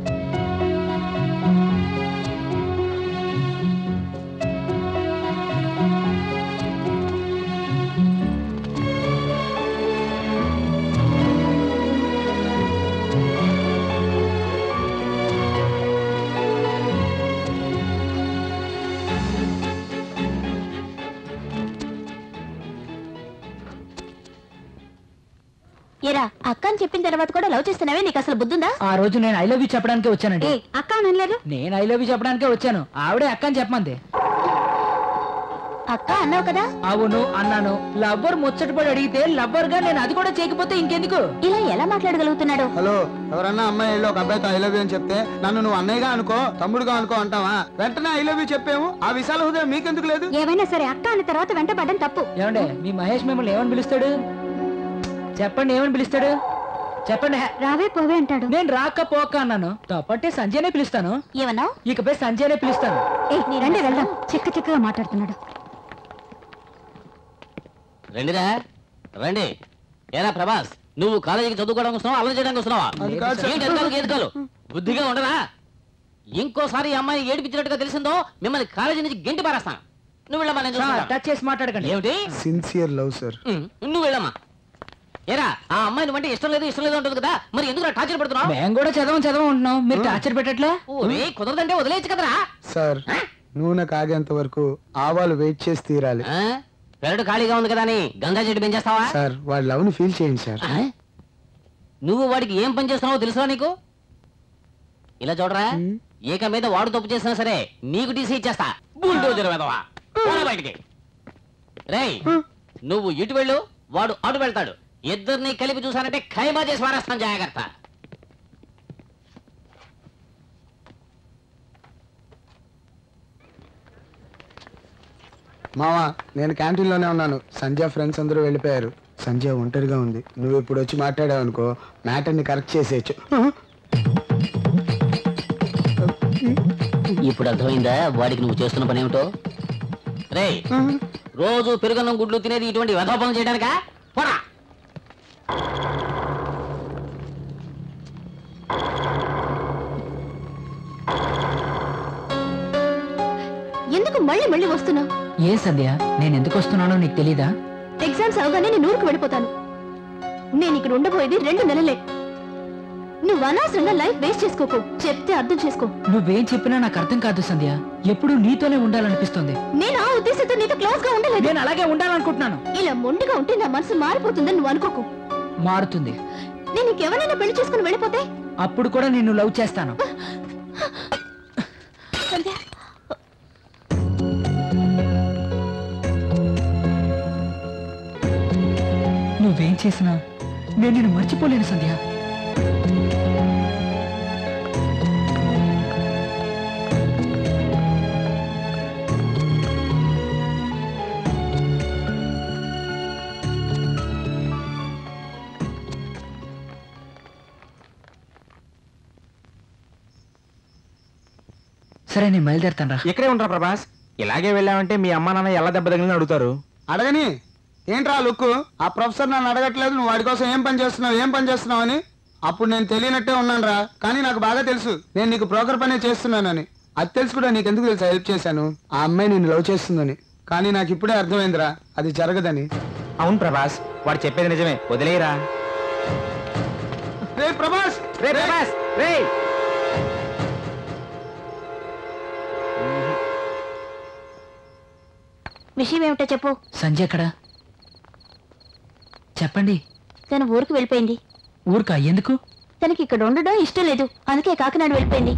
ఏరా అక్క అని చెప్పిన తర్వాత కూడా లవ్ చేస్తున్నావే నీకు అసలు బుద్ధుందా ఆ రోజు నేను ఐ లవ్ యూ చెప్పడానికే వచ్చానండి ఏ అక్క అని అనలేదు నేను ఐ లవ్ యూ చెప్పడానికే వచ్చాను ఆవిడే అక్క అని చెప్పమంది అక్క అన్నావు కదా అవును అన్నాను లవ్వర్ ముచ్చటపడి అడిగితే లవ్వర్ గా నేను అది కూడా చేయకపోతే ఇంకెందుకు ఇలా ఎలా మాట్లాడగలుగుతున్నాడు హలో ఎవరన్నా అమ్మాయి వెళ్ళి ఒక అబ్బాయితో ఐ లవ్ యూ అని చెప్తే నన్ను నువ్వు అన్నయ్యగా అనుకో తమ్ముడుగా అనుకో అంటావా వెంటనే ఐ లవ్ యూ చెప్పాము ఆ విశాల హృదయం మీకెందుకు లేదు ఏమైనా సరే అక్క అన్న తర్వాత వెంటబడ్డం తప్పు ఏమండే మీ మహేష్ మిమ్మల్ని ఏమని పిలుస్తాడు చెప్పండి ఏమని పిలుస్తాడు చెప్పండి హే. రావే పోవే అంటాడు నేను రాక పోక అన్నాను తప్పంటే సంజయ్నే పిలుస్తాను ఏమన్నావు ఇకపై సంజయ్నే పిలుస్తాను ఏ నీ రండి వెళ్దాం చిక్క చిక్కగా మాట్లాడుతున్నాడు రండిరా రండి ఏరా ప్రభాస్ నువ్వు కాలేజీకి చదువుకోవడానికి వస్తున్నావా అల్లరి చేయడానికి వస్తున్నావా అది కాదు సార్. ఏంటి ఎదగాలు గేదకాలు బుద్ధిగా ఉండరా ఇంకోసారి ఈ అమ్మాయి ఏడిపించినట్టుగా తెలిసిందో మిమ్మల్ని కాలేజీ నుంచి గెంటి పారేస్తాను నువ్వు వెళ్ళమ్మా నేను చూసుకుంటా. టచ్ చేసి మాట్లాడకండి ఏమిటి సిన్సియర్ లవ్ సార్ ఉమ్, నువ్వు వెళ్ళమ్మా ఏరా ఆ అమ్మాయి నువ్వంటే ఇష్టం లేదు ఇష్టం లేదు ఉంటుంది కదా మరి ఎందుకు టార్చర్ పెడుతున్నావు మేము కూడా చదవం చదవం ఉంటున్నాం మీరు టార్చర్ పెట్టట్లే ఓరే కుదరదంటే వదిలేయచ్చు కదరా సార్ నూనె కాగేంత వరకు ఆవాలు వెయిట్ చేసి తీరాలి ఆ? పెరడు ఖాళీగా ఉంది కదా అని గంగా చెట్టు పెంచేస్తావా సార్ వాడి లవ్ ని ఫీల్ చేయండి సార్ ఆ? నువ్వు వాడికి ఏం పని చేస్తున్నావో తెలుసా నీకు ఇలా చూడరా ఏక మీద వాడు తప్పు చేసినా సరే నీకు టీసీ ఇచ్చేస్తా బుల్డోజర్ వెదవా పోరా బయటికి రేయ్ నువ్వు ఇటు వెళ్ళు వాడు అటు వెళ్తాడు ఇద్దరిని కలిపి చూసానంటే ఖైమా చేసి మారేస్తాను జాగ్రత్త మావా నేను క్యాంటీన్ లోనే ఉన్నాను సంజయ్ ఫ్రెండ్స్ అందరూ వెళ్ళిపోయారు సంజయ్ ఒంటరిగా ఉంది నువ్వు ఇప్పుడు వచ్చి మాట్లాడావు అనుకో మ్యాటర్ ని కరెక్ట్ చేసేయచ్చు ఇప్పుడు అర్థమైందా వాడికి నువ్వు చేస్తున్న పని ఏమిటో రేయ్ రోజు పెరుగన్నం గుడ్లు తినేది ఇటువంటి వ్యధోపనం చేయడానికా పోరా ఎందుకు మళ్ళీ మళ్ళీ వస్తున్నావు ఏ సంధ్య నేను ఎందుకు వస్తున్నానో నీకు తెలీదా ఎగ్జామ్స్ అవగానే నేను ఊరికి వెళ్ళిపోతాను నేను ఇక్కడ ఉండబోయేది రెండు నెలలే నువ్వు అనవసరంగా లైఫ్ వేస్ట్ చేసుకోకు చెప్తే అర్థం చేసుకో నువ్వేం చెప్పినా నాకు అర్థం కాదు సంధ్య ఎప్పుడు నీతోనే ఉండాలనిపిస్తుంది నేను ఆ ఉద్దేశంతో నీతో క్లోజ్ గా ఉండలేదు నేను అలాగే ఉండాలనుకుంటున్నాను ఇలా మొండిగా ఉంటే నా మనసు మారిపోతుందని నువ్వు అనుకోకు మారుతుంది నేను ఇంకెవరైనా పెళ్లి చేసుకుని వెళ్ళిపోతే అప్పుడు కూడా నిన్ను లవ్ చేస్తాను సంధ్య నువ్వేం చేసినా నేను నిన్ను మర్చిపోలేను సంధ్య సరే నేను బయలుదేరుతాను రా ఇక్కడే ఉంటారా ప్రభాస్ ఇలాగే వెళ్ళామంటే మీ అమ్మ నాన్న ఎలా దెబ్బ తగిలిన అడుగుతారు అడగని ఏంట్రా లుక్కు ఆ ప్రొఫెసర్ నన్ను అడగట్లేదు నువ్వు వాడి కోసం ఏం పని చేస్తున్నావు ఏం పని చేస్తున్నావు అని అప్పుడు నేను తెలియనట్టే ఉన్నాను రా కానీ నాకు బాగా తెలుసు నేను నీకు బ్రోకర్ పనే చేస్తున్నానని అది తెలుసు కూడా నీకు ఎందుకు తెలుసా హెల్ప్ చేశాను ఆ అమ్మాయి నిన్ను లవ్ చేస్తుందని కానీ నాకు ఇప్పుడే అర్థమైందిరా అది జరగదని అవును ప్రభాస్ వాడు చెప్పేది నిజమే వదిలేయరా రే ప్రభాస్ రే ప్రభాస్ రే విషయం ఏమిటో చెప్పు సంజయ్ ఎక్కడ చెప్పండి తన ఊరికి వెళ్ళిపోయింది ఊరుకా ఎందుకు తనకి ఇక్కడ ఉండడం ఇష్టం లేదు అందుకే కాకినాడ వెళ్ళిపోయింది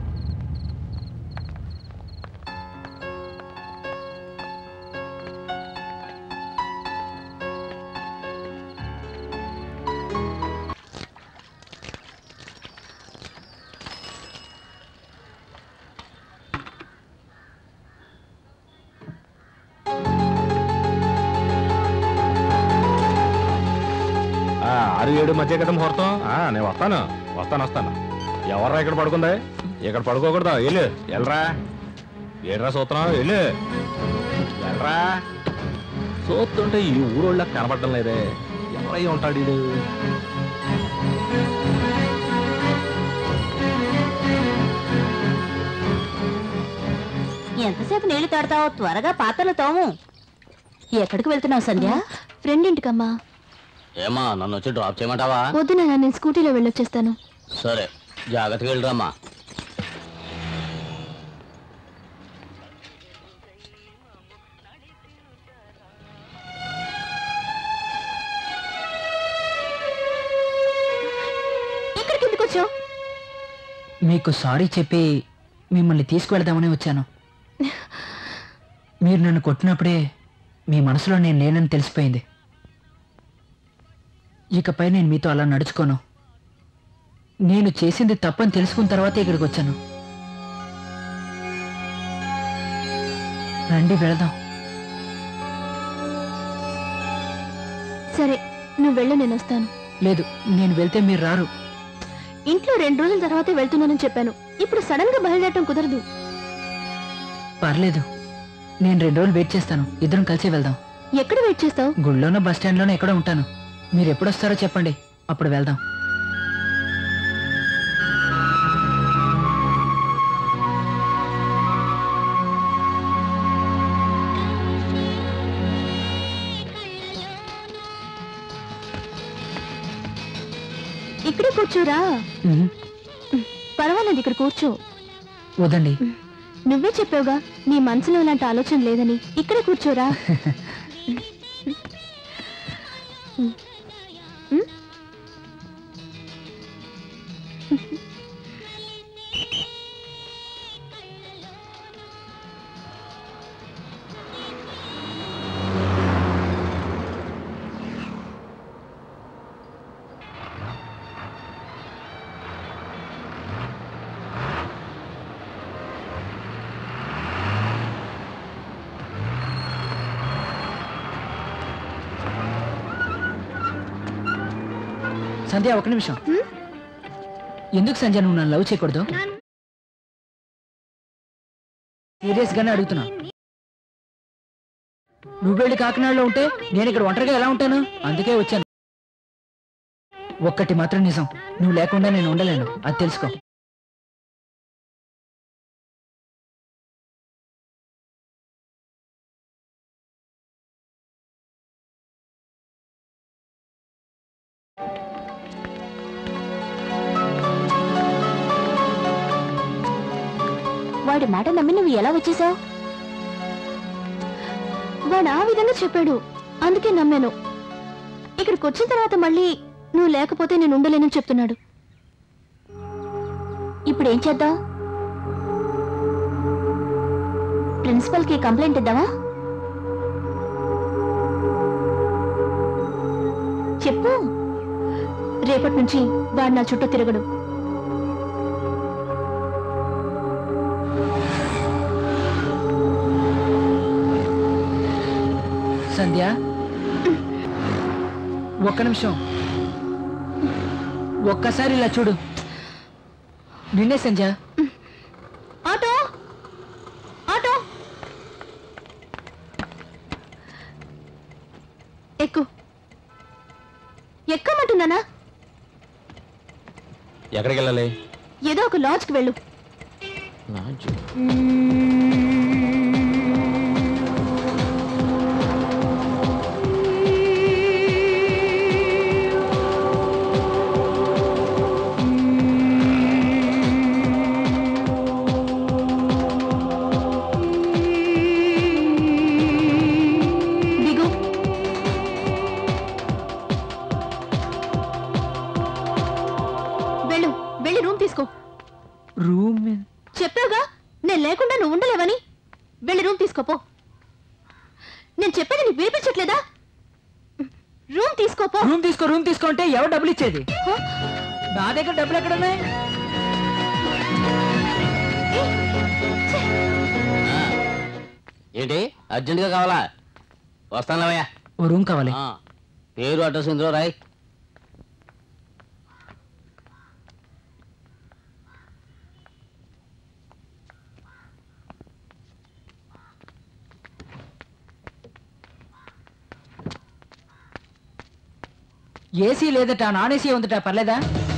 ఆరు ఏడు మధ్య కదా ముహూర్తం ఆ, నేను వస్తాను వస్తాను వస్తాను ఎవర్రా ఇక్కడ పడుకుందా ఇక్కడ పడుకోకూడదు వెళ్ళు వెళ్ళరా ఏడ్రా సూత్రం వెళ్ళు వెళ్ళరా చూస్తుంటే ఈ ఊరోళ్ళకి కనపడడం లేదే ఎవరై ఉంటాడు వీడు ఎంతసేపు నీళ్లు తాడతావు త్వరగా పాత్రలు తోము ఎక్కడికి వెళ్తున్నావు సంధ్య ఫ్రెండ్ ఇంటికమ్మా ఏమా నన్ను వచ్చి డ్రాప్ చేయమంటావా వద్దు నాన్న నేను స్కూటీలో వెళ్ళొచ్చేస్తాను సరే జాగ్రత్తగా వెళ్ళరామ్మా ఇక్కడికి ఎందుకు వచ్చావు మీకు సారీ చెప్పి మిమ్మల్ని తీసుకువెళ్దామని వచ్చాను మీరు నన్ను కొట్టినప్పుడే మీ మనసులో నేను లేనని తెలిసిపోయింది ఇకపై నేను మీతో అలా నడుచుకోను నేను చేసింది తప్పని తెలుసుకున్న తర్వాతే ఇక్కడికి వచ్చాను రండి వెళదాం సరే నువ్వు వెళ్ళు నేను వస్తాను లేదు నేను వెళ్తే మీరు రారు ఇంట్లో రెండు రోజుల తర్వాతే వెళ్తున్నానని చెప్పాను ఇప్పుడు సడన్ గా బయలుదేరటం కుదరదు పర్లేదు నేను రెండు రోజులు వెయిట్ చేస్తాను ఇద్దరం కలిసి వెళ్దాం ఎక్కడ వెయిట్ చేస్తావు గుళ్ళోనో బస్ స్టాండ్లోనో ఎక్కడో ఉంటాను మీరు ఎప్పుడు వస్తారో చెప్పండి అప్పుడు వెళ్దాం ఇక్కడే కూర్చోరా ఉహు, పర్వాలేదు ఇక్కడ కూర్చో వద్దండి నువ్వే చెప్పావుగా నీ మనసులో ఇలాంటి ఆలోచన లేదని ఇక్కడే కూర్చోరా సంధ్య ఒక నిమిషం ఎందుకు సంధ్య నువ్వు నన్ను లవ్ చేయకూడదు సీరియస్ గానే అడుగుతున్నా నువ్వు వెళ్ళి కాకినాడలో ఉంటే నేను ఇక్కడ ఒంటరిగా ఎలా ఉంటాను అందుకే వచ్చాను ఒక్కటి మాత్రం నిజం నువ్వు లేకుండా నేను ఉండలేను అది తెలుసుకో వాడి మాట నమ్మి నువ్వు ఎలా వచ్చేసావు వాడు ఆ విధంగా చెప్పాడు అందుకే నమ్మాను ఇక్కడికి వచ్చిన తర్వాత మళ్ళీ నువ్వు లేకపోతే నేను ఉండలేనని చెప్తున్నాడు ఇప్పుడు ఏం చేద్దాం ప్రిన్సిపల్ కి కంప్లైంట్ ఇద్దామా చెప్పు రేపటి నుంచి వాడు నా చుట్టూ తిరగడు సంధ్య ఒక్క నిమిషం ఒక్కసారి ఇలా చూడు నిన్నే సంధ్య ఆటో ఆటో ఎక్కు ఎక్కమంటున్నానా ఎక్కడికి వెళ్ళాలి ఏదో ఒక లాడ్జ్కి వెళ్ళు దిగు వెళ్ళు వెళ్ళి రూమ్ తీసుకో రూమ్ చెప్పావుగా నేను లేకుండా నువ్వు ఉండలేవని వెళ్ళి రూమ్ తీసుకోపో నేను చెప్పేది నీకు వినిపించట్లేదా రూమ్ తీసుకోపో రూమ్ తీసుకో రూమ్ తీసుకో అంటే ఎవరు డబ్బులు ఇచ్చేది నా దగ్గర డబ్బులు ఎక్కడ ఉన్నాయి ఏంటి అర్జెంటుగా కావాలా వస్తానులేవయ్యా ఓ రూమ్ కావాలి ఆ, పేరు అడ్రస్ ఇందులో రాయ్ ఏసీ లేదట నాన్ ఏసీ ఉందట పర్లేదా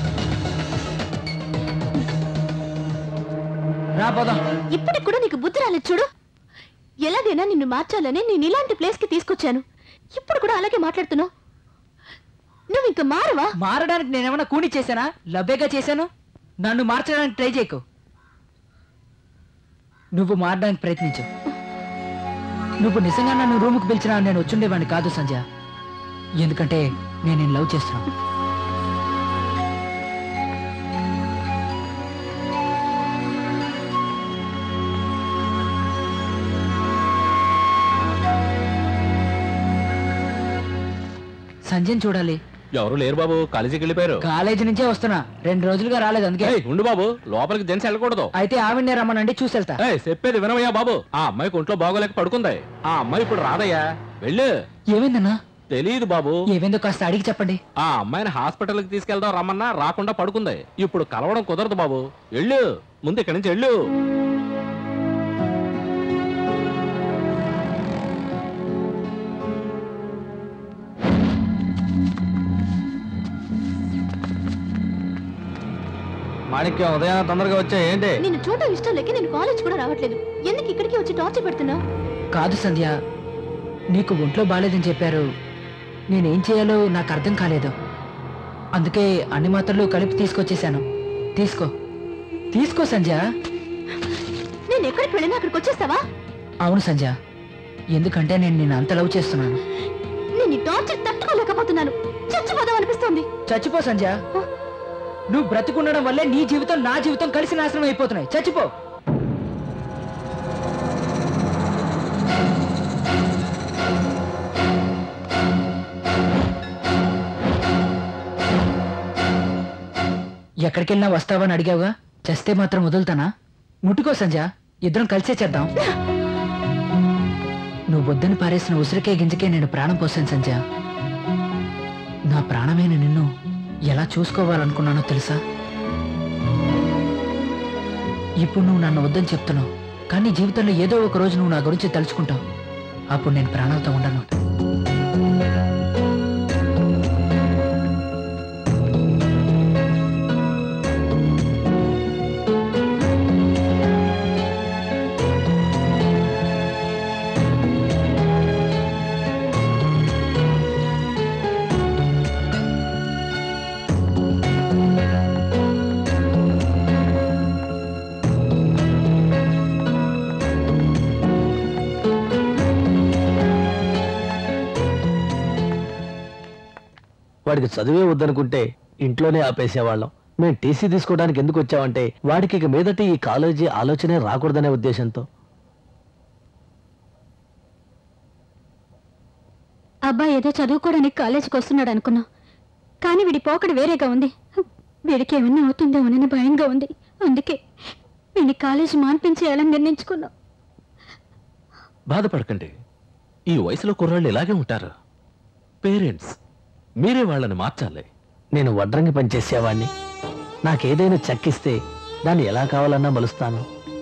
రా పోదాం ఇప్పటికి కూడా నీకు బుద్ధి రాలేదు చూడు ఎలాగైనా నిన్ను మార్చాలని నేను ఇలాంటి ప్లేస్ కి తీసుకొచ్చాను ఇప్పుడు కూడా అలాగే మాట్లాడుతున్నావు నువ్వు ఇంకా మారవా మారడానికి నేనేమన్నా కూని చేశానా లబ్బేగా చేశాను నన్ను మార్చడానికి ట్రై చేయకు నువ్వు మారడానికి ప్రయత్నించు నువ్వు నిజంగా నన్ను రూముకు పిలిచినా నేను వచ్చుండేవాడిని కాదు సంజయ్ ఎందుకంటే నేను నేను లవ్ చేస్తున్నాను సంజయ్ చూడాలి ఎవరు లేరు బాబు కాలేజీకి వెళ్ళిపోయారు కాలేజీ నుంచే వస్తున్నా రెండు రోజులుగా రాలేదు అందుకే ఏయ్, ఉండు బాబు లోపలికి జెంట్స్ వెళ్ళకూడదు అయితే ఆవిడనే రమ్మనండి చూసెళ్తా ఏయ్, చెప్పేది వినవయ్యా బాబు ఆ అమ్మాయికి ఒంట్లో బాగోలేక పడుకుంది ఆ అమ్మాయి ఇప్పుడు రాదయ్యా వెళ్ళు ఏమైందన్నా తెలియదు బాబు ఏమైందో కాస్త అడిగి చెప్పండి ఆ అమ్మాయిని హాస్పిటల్కి తీసుకెళ్దాం రమ్మన్నా రాకుండా పడుకుంది ఇప్పుడు కలవడం కుదరదు బాబు వెళ్ళు ముందు ఇక్కడి నుంచి వెళ్ళు మాణిక్యం ఉదయం తొందరగా వచ్చా ఏంటి నిన్ను చూడటం ఇష్టం లేక నేను కాలేజ్ కూడా రావట్లేదు ఎందుకు ఇక్కడికి వచ్చి టార్చర్ పెడుతున్నావు కాదు సంధ్య నీకు ఒంట్లో బాలేదని చెప్పారు నేనేం చేయాలో నాకు అర్థం కాలేదు అందుకే అన్ని మాత్రలు కలిపి తీసుకొచ్చేసాను తీసుకో తీసుకో సంధ్య నేను ఎక్కడికి వెళ్ళినా అక్కడికి వచ్చేస్తావా అవును సంధ్య ఎందుకంటే నేను నిన్ను అంత లవ్ చేస్తున్నాను నేను ఈ టార్చర్ తట్టుకోలేకపోతున్నాను చచ్చిపోదాం అనిపిస్తోంది చచ్చిపో సంధ్య నువ్వు బ్రతికుండడం వల్లే నీ జీవితం నా జీవితం కలిసి నాశనం అయిపోతున్నాయి చచ్చిపో ఎక్కడికెళ్ళినా వస్తావని అడిగావుగా చస్తే మాత్రం వదులుతానా ముట్టుకో సంజ ఇద్దరం కలిసే చేద్దాం నువ్వు వద్దని పారేసిన ఉసిరికే గింజకే నేను ప్రాణం పోసాను సంజ నా ప్రాణమైన నిన్ను ఎలా చూసుకోవాలనుకున్నానో తెలుసా ఇప్పుడు నువ్వు నన్ను వద్దని చెప్తున్నావు కానీ జీవితంలో ఏదో ఒక రోజు నువ్వు నా గురించి తలుచుకుంటావు అప్పుడు నేను ప్రాణాలతో ఉండను వాడికి చదివే వద్దనుకుంటే ఇంట్లోనే ఆపేసేవాళ్ళం మేము టీసీ తీసుకోవడానికి ఎందుకు వచ్చామంటే వాడికి ఇక మీదట ఈ కాలేజీ ఆలోచనే రాకూడదనే ఉద్దేశంతో అబ్బాయి ఏదో చదువుకోవడానికి కాలేజీకి వస్తున్నాడు అనుకున్నా కానీ వీడి పోకడు వేరేగా ఉంది వీడికి ఏమన్నా అవుతుందేమోనని భయంగా ఉంది అందుకే వీడిని కాలేజీ మాన్పించేయాలని నిర్ణయించుకున్నాం బాధపడకండి ఈ వయసులో కుర్రాళ్ళు ఇలాగే ఉంటారు పేరెంట్స్ మీరే వాళ్ళని మార్చాలి నేను వడ్రంగి పనిచేసేవాడిని నాకేదైనా చక్కిస్తే దాన్ని ఎలా కావాలన్నా మలుస్తాను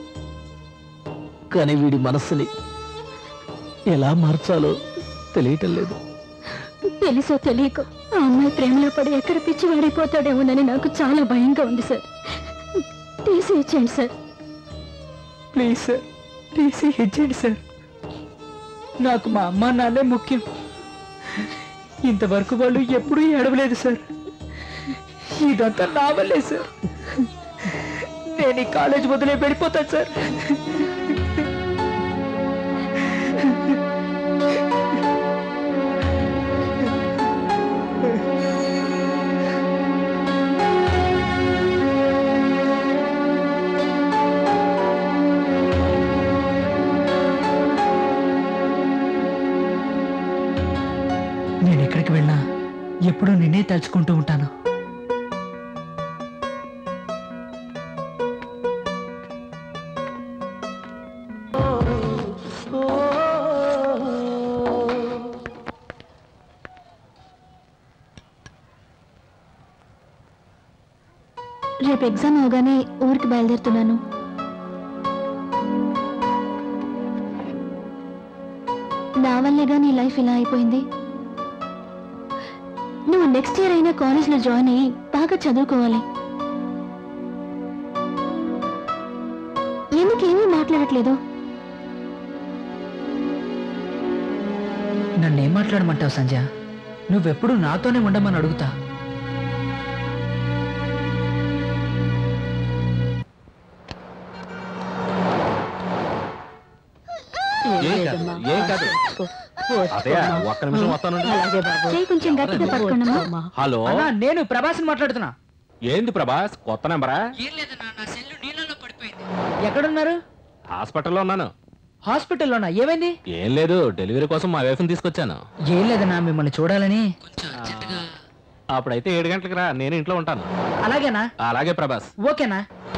కానీ వీడి మనస్సుని ఎలా మార్చాలో తెలియటం లేదు తెలుసో తెలియక ఆ అమ్మాయి ప్రేమలో పడి ఎక్కడ పిచ్చి వాడిపోతాడేమోనని నాకు చాలా భయంగా ఉంది సార్ తీసి ఇచ్చేయండి సార్ ప్లీజ్ సార్ టీసీ ఇచ్చేయండి సార్ నాకు మా అమ్మ నాన్నే ముఖ్యం ఇంతవరకు వాళ్ళు ఎప్పుడూ ఏడవలేదు సార్ ఇదంతా నా వల్లే సార్ నేను ఈ కాలేజ్ వదిలే వెళ్ళిపోతాను సార్ నేను ఎక్కడికి వెళ్ళినా ఎప్పుడూ నిన్నే తలుచుకుంటూ ఉంటాను రేపు ఎగ్జామ్ అవగానే ఊరికి బయలుదేరుతున్నాను నా వల్లేగా నీ లైఫ్ ఇలా అయిపోయింది నువ్వు నెక్స్ట్ ఇయర్ అయినా కాలేజ్లో జాయిన్ అయ్యి బాగా చదువుకోవాలి ఎందుకేమీ మాట్లాడట్లేదు నన్నేం మాట్లాడమంటావు సంజ నువ్వెప్పుడు నాతోనే ఉండమని అడుగుతా ఏం కాదు ఏం కాదు అదే ఒక్క నిమిషం వస్తానండి చేయి కొంచెం గట్టిగా పట్టుకోండమ్మా హలో అన్నా నేను ప్రభాస్ని మాట్లాడుతున్నా ఏంది ప్రభాస్ కొత్త నెంబరా ఏం లేదన్నా నా సెల్లు నీళ్ళలో పడిపోయింది ఎక్కడున్నారు హాస్పిటల్లో ఉన్నాను హాస్పిటల్లోనా ఏమైంది ఏం లేదు డెలివరీ కోసం మా వైఫ్ని తీసుకొచ్చాను ఏం లేదన్నా మిమ్మల్ని చూడాలని అప్పుడైతే ఏడు గంటలకు రా నేను ఇంట్లో ఉంటాను అలాగేనా అలాగే ప్రభాస్ ఓకేనా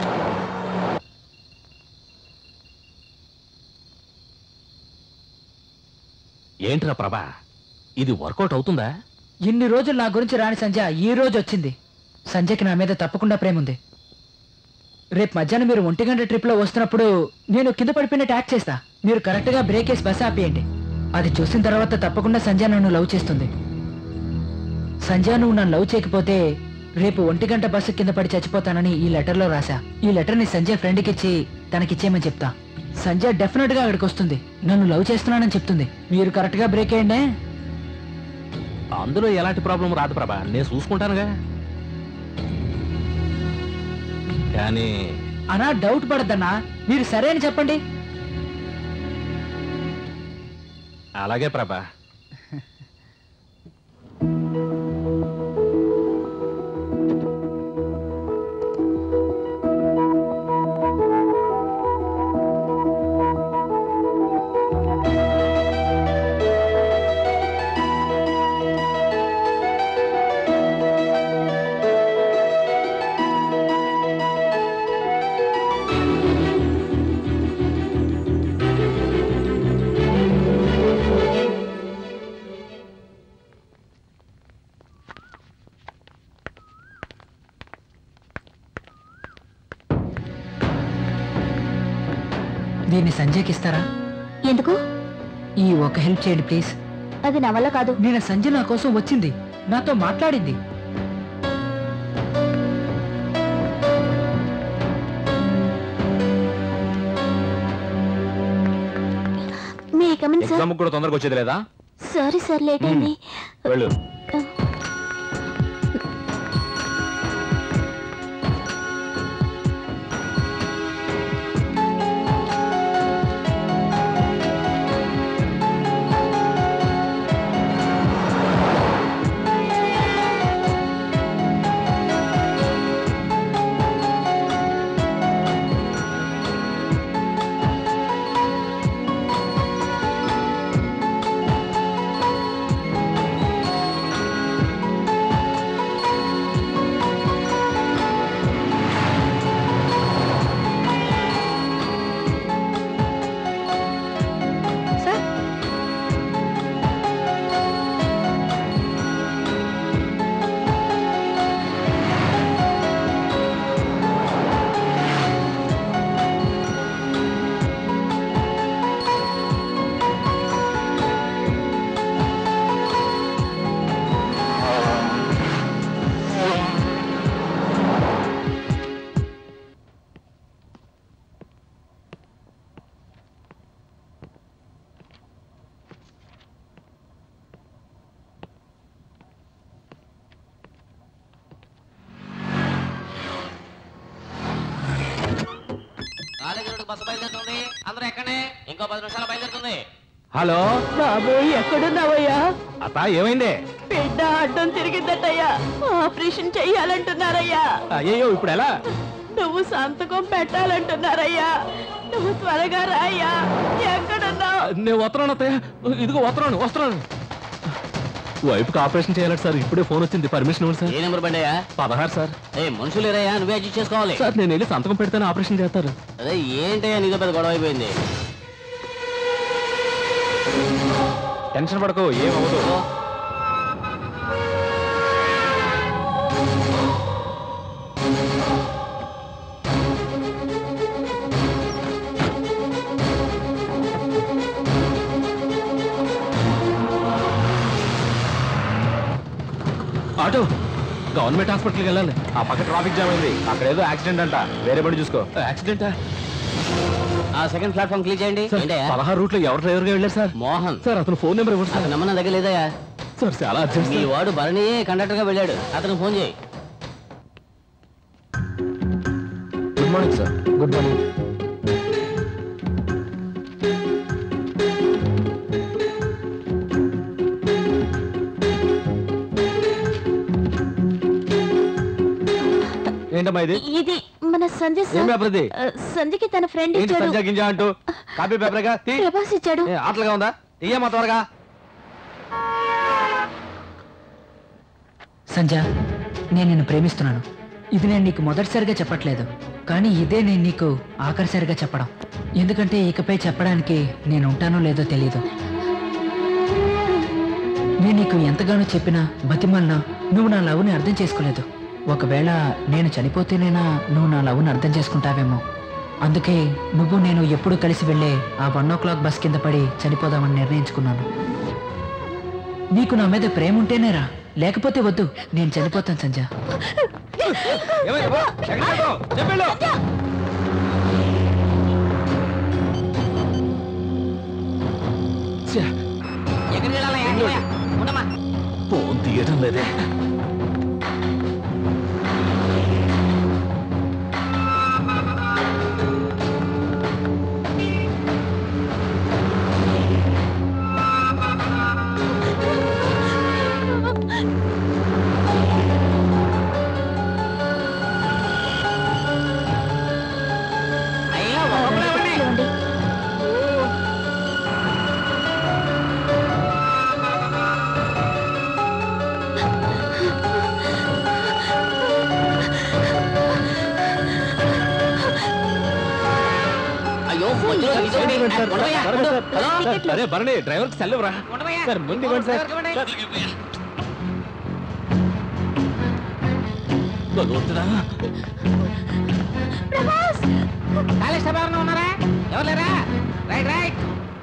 ఏంట్రా ప్రభా ఇది వర్కౌట్ అవుతుందా ఇన్ని రోజులు నా గురించి రాని సంజ ఈ రోజు వచ్చింది సంజయ్కి నా మీద తప్పకుండా ప్రేమ ఉంది రేపు మధ్యాహ్నం మీరు ఒంటి గంట ట్రిప్లో వస్తున్నప్పుడు నేను కింద పడిపోయినట్టు యాక్ట్ చేస్తా మీరు కరెక్ట్గా బ్రేక్ వేసి బస్ ఆపేయండి అది చూసిన తర్వాత తప్పకుండా సంజయ్ నన్ను లవ్ చేస్తుంది సంజయ్ నువ్వు నన్ను లవ్ చేయకపోతే రేపు ఒంటి గంట బస్సు కింద పడి చచ్చిపోతానని ఈ లెటర్లో రాశా ఈ లెటర్ని సంజయ్ ఫ్రెండ్కి ఇచ్చి తనకిచ్చేయమని చెప్తా సంజయ్ డెఫినెట్ గా అక్కడికి వస్తుంది నన్ను లవ్ చేస్తున్నానని చెప్తుంది మీరు కరెక్ట్ గా బ్రేక్ వేయండి అందులో ఎలాంటి ప్రాబ్లం రాదు ప్రభా నేను చూసుకుంటానుగా కానీ అనా డౌట్ పడద్దన్నా మీరు సరే అని చెప్పండి అలాగే ప్రభా దీన్ని సంజయ్కి ఇస్తారా ఎందుకు ఈ ఒక హెల్ప్ చేయండి ప్లీజ్ అది నా వల్ల కాదు నేను సంజయ్ నా కోసం వచ్చింది నాతో మాట్లాడింది మీ కమిన్ సార్ ఎగ్జామ్ కూడా తొందరగా వచ్చేది లేదా సారీ సార్ లేట్ అయింది వెళ్ళు బస్సు బయలుదేరుతుంది అందరూ ఎక్కడే ఇంకో పది నిమిషాలు బయలుదేరుతుంది హలో బాబు ఎక్కడున్నావయ్యా అత్త ఏమైంది బిడ్డ అడ్డం తిరిగిందటయ్యా ఆపరేషన్ చెయ్యాలంటున్నారయ్యా అయ్యో ఇప్పుడు ఎలా నువ్వు సంతకం పెట్టాలంటున్నారయ్యా నువ్వు త్వరగా రాయ్యా ఎక్కడున్నావు నేను వస్తున్నాను అత్తయ్య ఇదిగో వస్తున్నాను వస్తున్నాను వైపుకి ఆపరేషన్ చేయాలంట సార్ ఇప్పుడే ఫోన్ వచ్చింది పర్మిషన్ ఇవ్వండి సార్ ఏ నెంబర్ బండియా పదహారు సార్ ఏ మనుషులు లేరయ్యా నువ్వే అడ్జస్ట్ చేసుకోవాలి సార్ నేను వెళ్ళి సంతకం పెడితేనే ఆపరేషన్ చేస్తారు అదే ఏంటయ్యా నీతో పెద్ద గొడవ అయిపోయింది టెన్షన్ పడకు ఏం అవ్వదు ఆటో గవర్నమెంట్ హాస్పిటల్కి వెళ్ళాలి ఆ పక్క ట్రాఫిక్ జామ్ అయింది అక్కడ ఏదో యాక్సిడెంట్ అంట వేరే బండి చూసుకో యాక్సిడెంటా ఆ సెకండ్ ప్లాట్ఫామ్ క్లిక్ చేయండి ఏంటయ్యా పదహారు రూట్లో ఎవరు డ్రైవర్గా వెళ్ళారు సార్ మోహన్ సార్ అతను ఫోన్ నెంబర్ ఇవ్వండి సార్ అతను నమ్మన దగ్గర లేదయ్యా సార్ చాలా అర్జెంట్ మీ సార్. వాడు భరణియే కండక్టర్ గా వెళ్ళాడు అతను ఫోన్ చేయి good morning sir good morning ఏంటమ్మా ఇది ఇది మన సంధ్య ఏం సార్ పేపర్ ఇది ఆ, సంధ్యకి తన ఫ్రెండ్ ఏంటి ఇచ్చాడు సంజా గింజా అంటూ కాపీ పేపర్గా తీ ప్రభాస్ ఇచ్చాడు ఏ, ఆటలుగా ఉందా ఇయ్యమ్మా త్వరగా సంజ నేను నిన్ను ప్రేమిస్తున్నాను ఇది నేను నీకు మొదటిసారిగా చెప్పట్లేదు కానీ ఇదే నేను నీకు ఆఖరిసారిగా చెప్పడం ఎందుకంటే ఇకపై చెప్పడానికి నేను ఉంటానో లేదో తెలియదు నేను నీకు ఎంతగానో చెప్పినా బతిమాలినా నువ్వు నా లవ్ని అర్థం చేసుకోలేదు ఒకవేళ నేను చనిపోతేనైనా నువ్వు నా లవ్ని అర్థం చేసుకుంటావేమో అందుకే నువ్వు నేను ఎప్పుడు కలిసి వెళ్ళే ఆ వన్ ఓ క్లాక్ బస్ కింద పడి చనిపోదామని నిర్ణయించుకున్నాను నీకు నా మీద ప్రేమ ఉంటేనేరా లేకపోతే వద్దు నేను చనిపోతాను సంజ ఏమైంది బా? ఎక్కడికి వెళ్తావు? చెప్పేళ్ళు. ఛే, ఎక్కడికి వెళ్ళాలయ్యా ఇవ్వయ్యా. ఉండమ్మా ఫోన్ తీయటం లేదే అయ్యా ఒక్కడే ఉండి. ఏమండి? అయ్యో మధ్యలో నిల్చోండి. ఉండవయ్యా, ఉండు. హలో సార్, అరే భరణి డ్రైవర్ కి సెలవు రా ఉండవయ్యా. సార్ ముందు ఇవ్వండి సార్ డ్రైవర్కి ఇవ్వండి. సార్. భగవంతుడా. ఖాళీ స్టాప్ ఎవరైనా ఉన్నారా ఎవరు లేరా రైట్ రైట్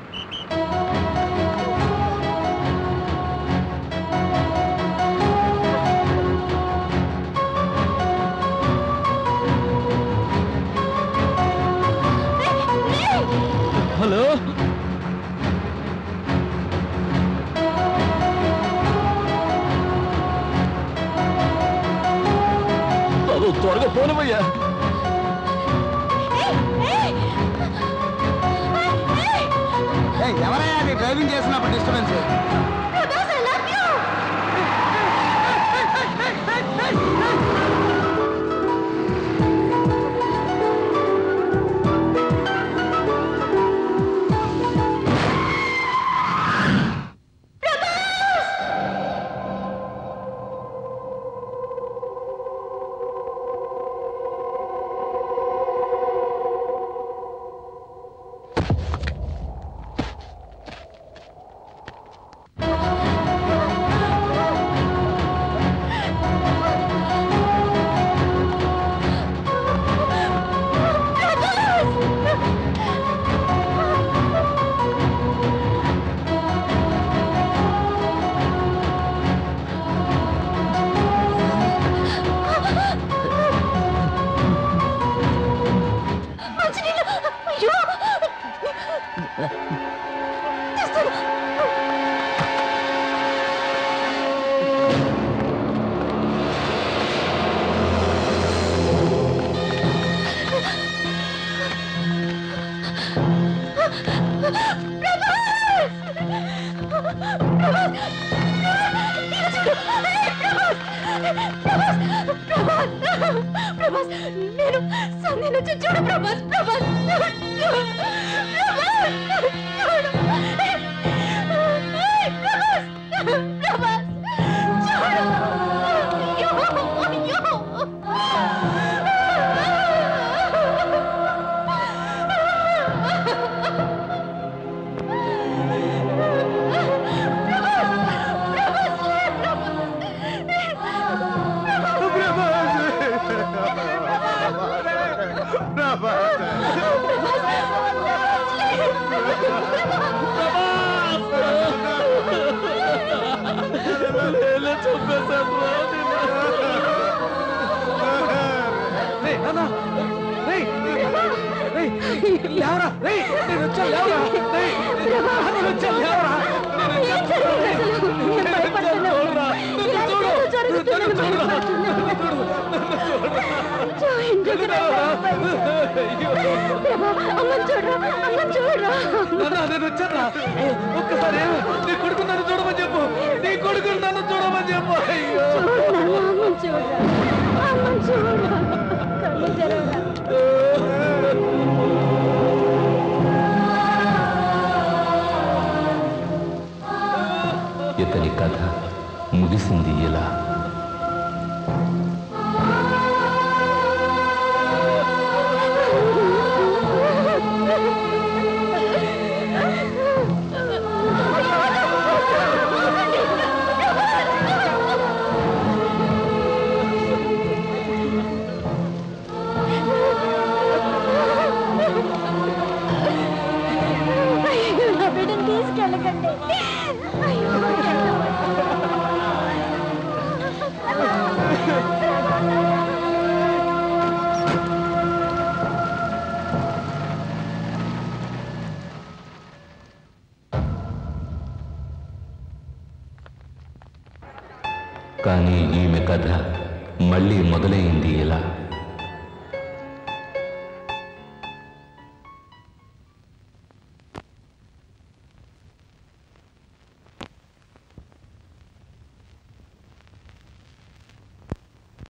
హలో బాబు త్వరగా పోనివయ్యా ఎవరయ్యా అది డ్రైవింగ్ చేసినప్పుడు డిస్టర్బెన్స్ నేను వచ్చి చూడు ప్రభాస్ ప్రభాస్ చూడు. ప్రభాస్ చూడు. ఏయ్, ప్రభాస్ ప్రభాస్ చూడు అయ్యో అయ్యో రేయ్, నాన్న, రేయ్, రేయ్, లేవరా, రేయ్, నేను వచ్చాను, లేవరా, రేయ్, నేను వచ్చాను, లేవరా, నేను వచ్చాను, రేయ్, నేను వచ్చాను, చూడురా, నన్ను చూడు, నన్ను చూడురా, నన్ను చూడు, నన్ను చూడురా, అయ్యో. నాన్న, నేను వచ్చానురా. ఒక్కసారి ఏమి, నీ కొడుకు నన్ను చూడమని చెప్పు నీ కొడుకు నన్ను చూడమని చెప్పు అయ్యో ఇతని కథ ముగిసింది ఇలా నా బిడ్డను తీసుకెళ్ళకండి అయ్యో కానీ ఈమె కథ మళ్ళీ మొదలైంది ఇలా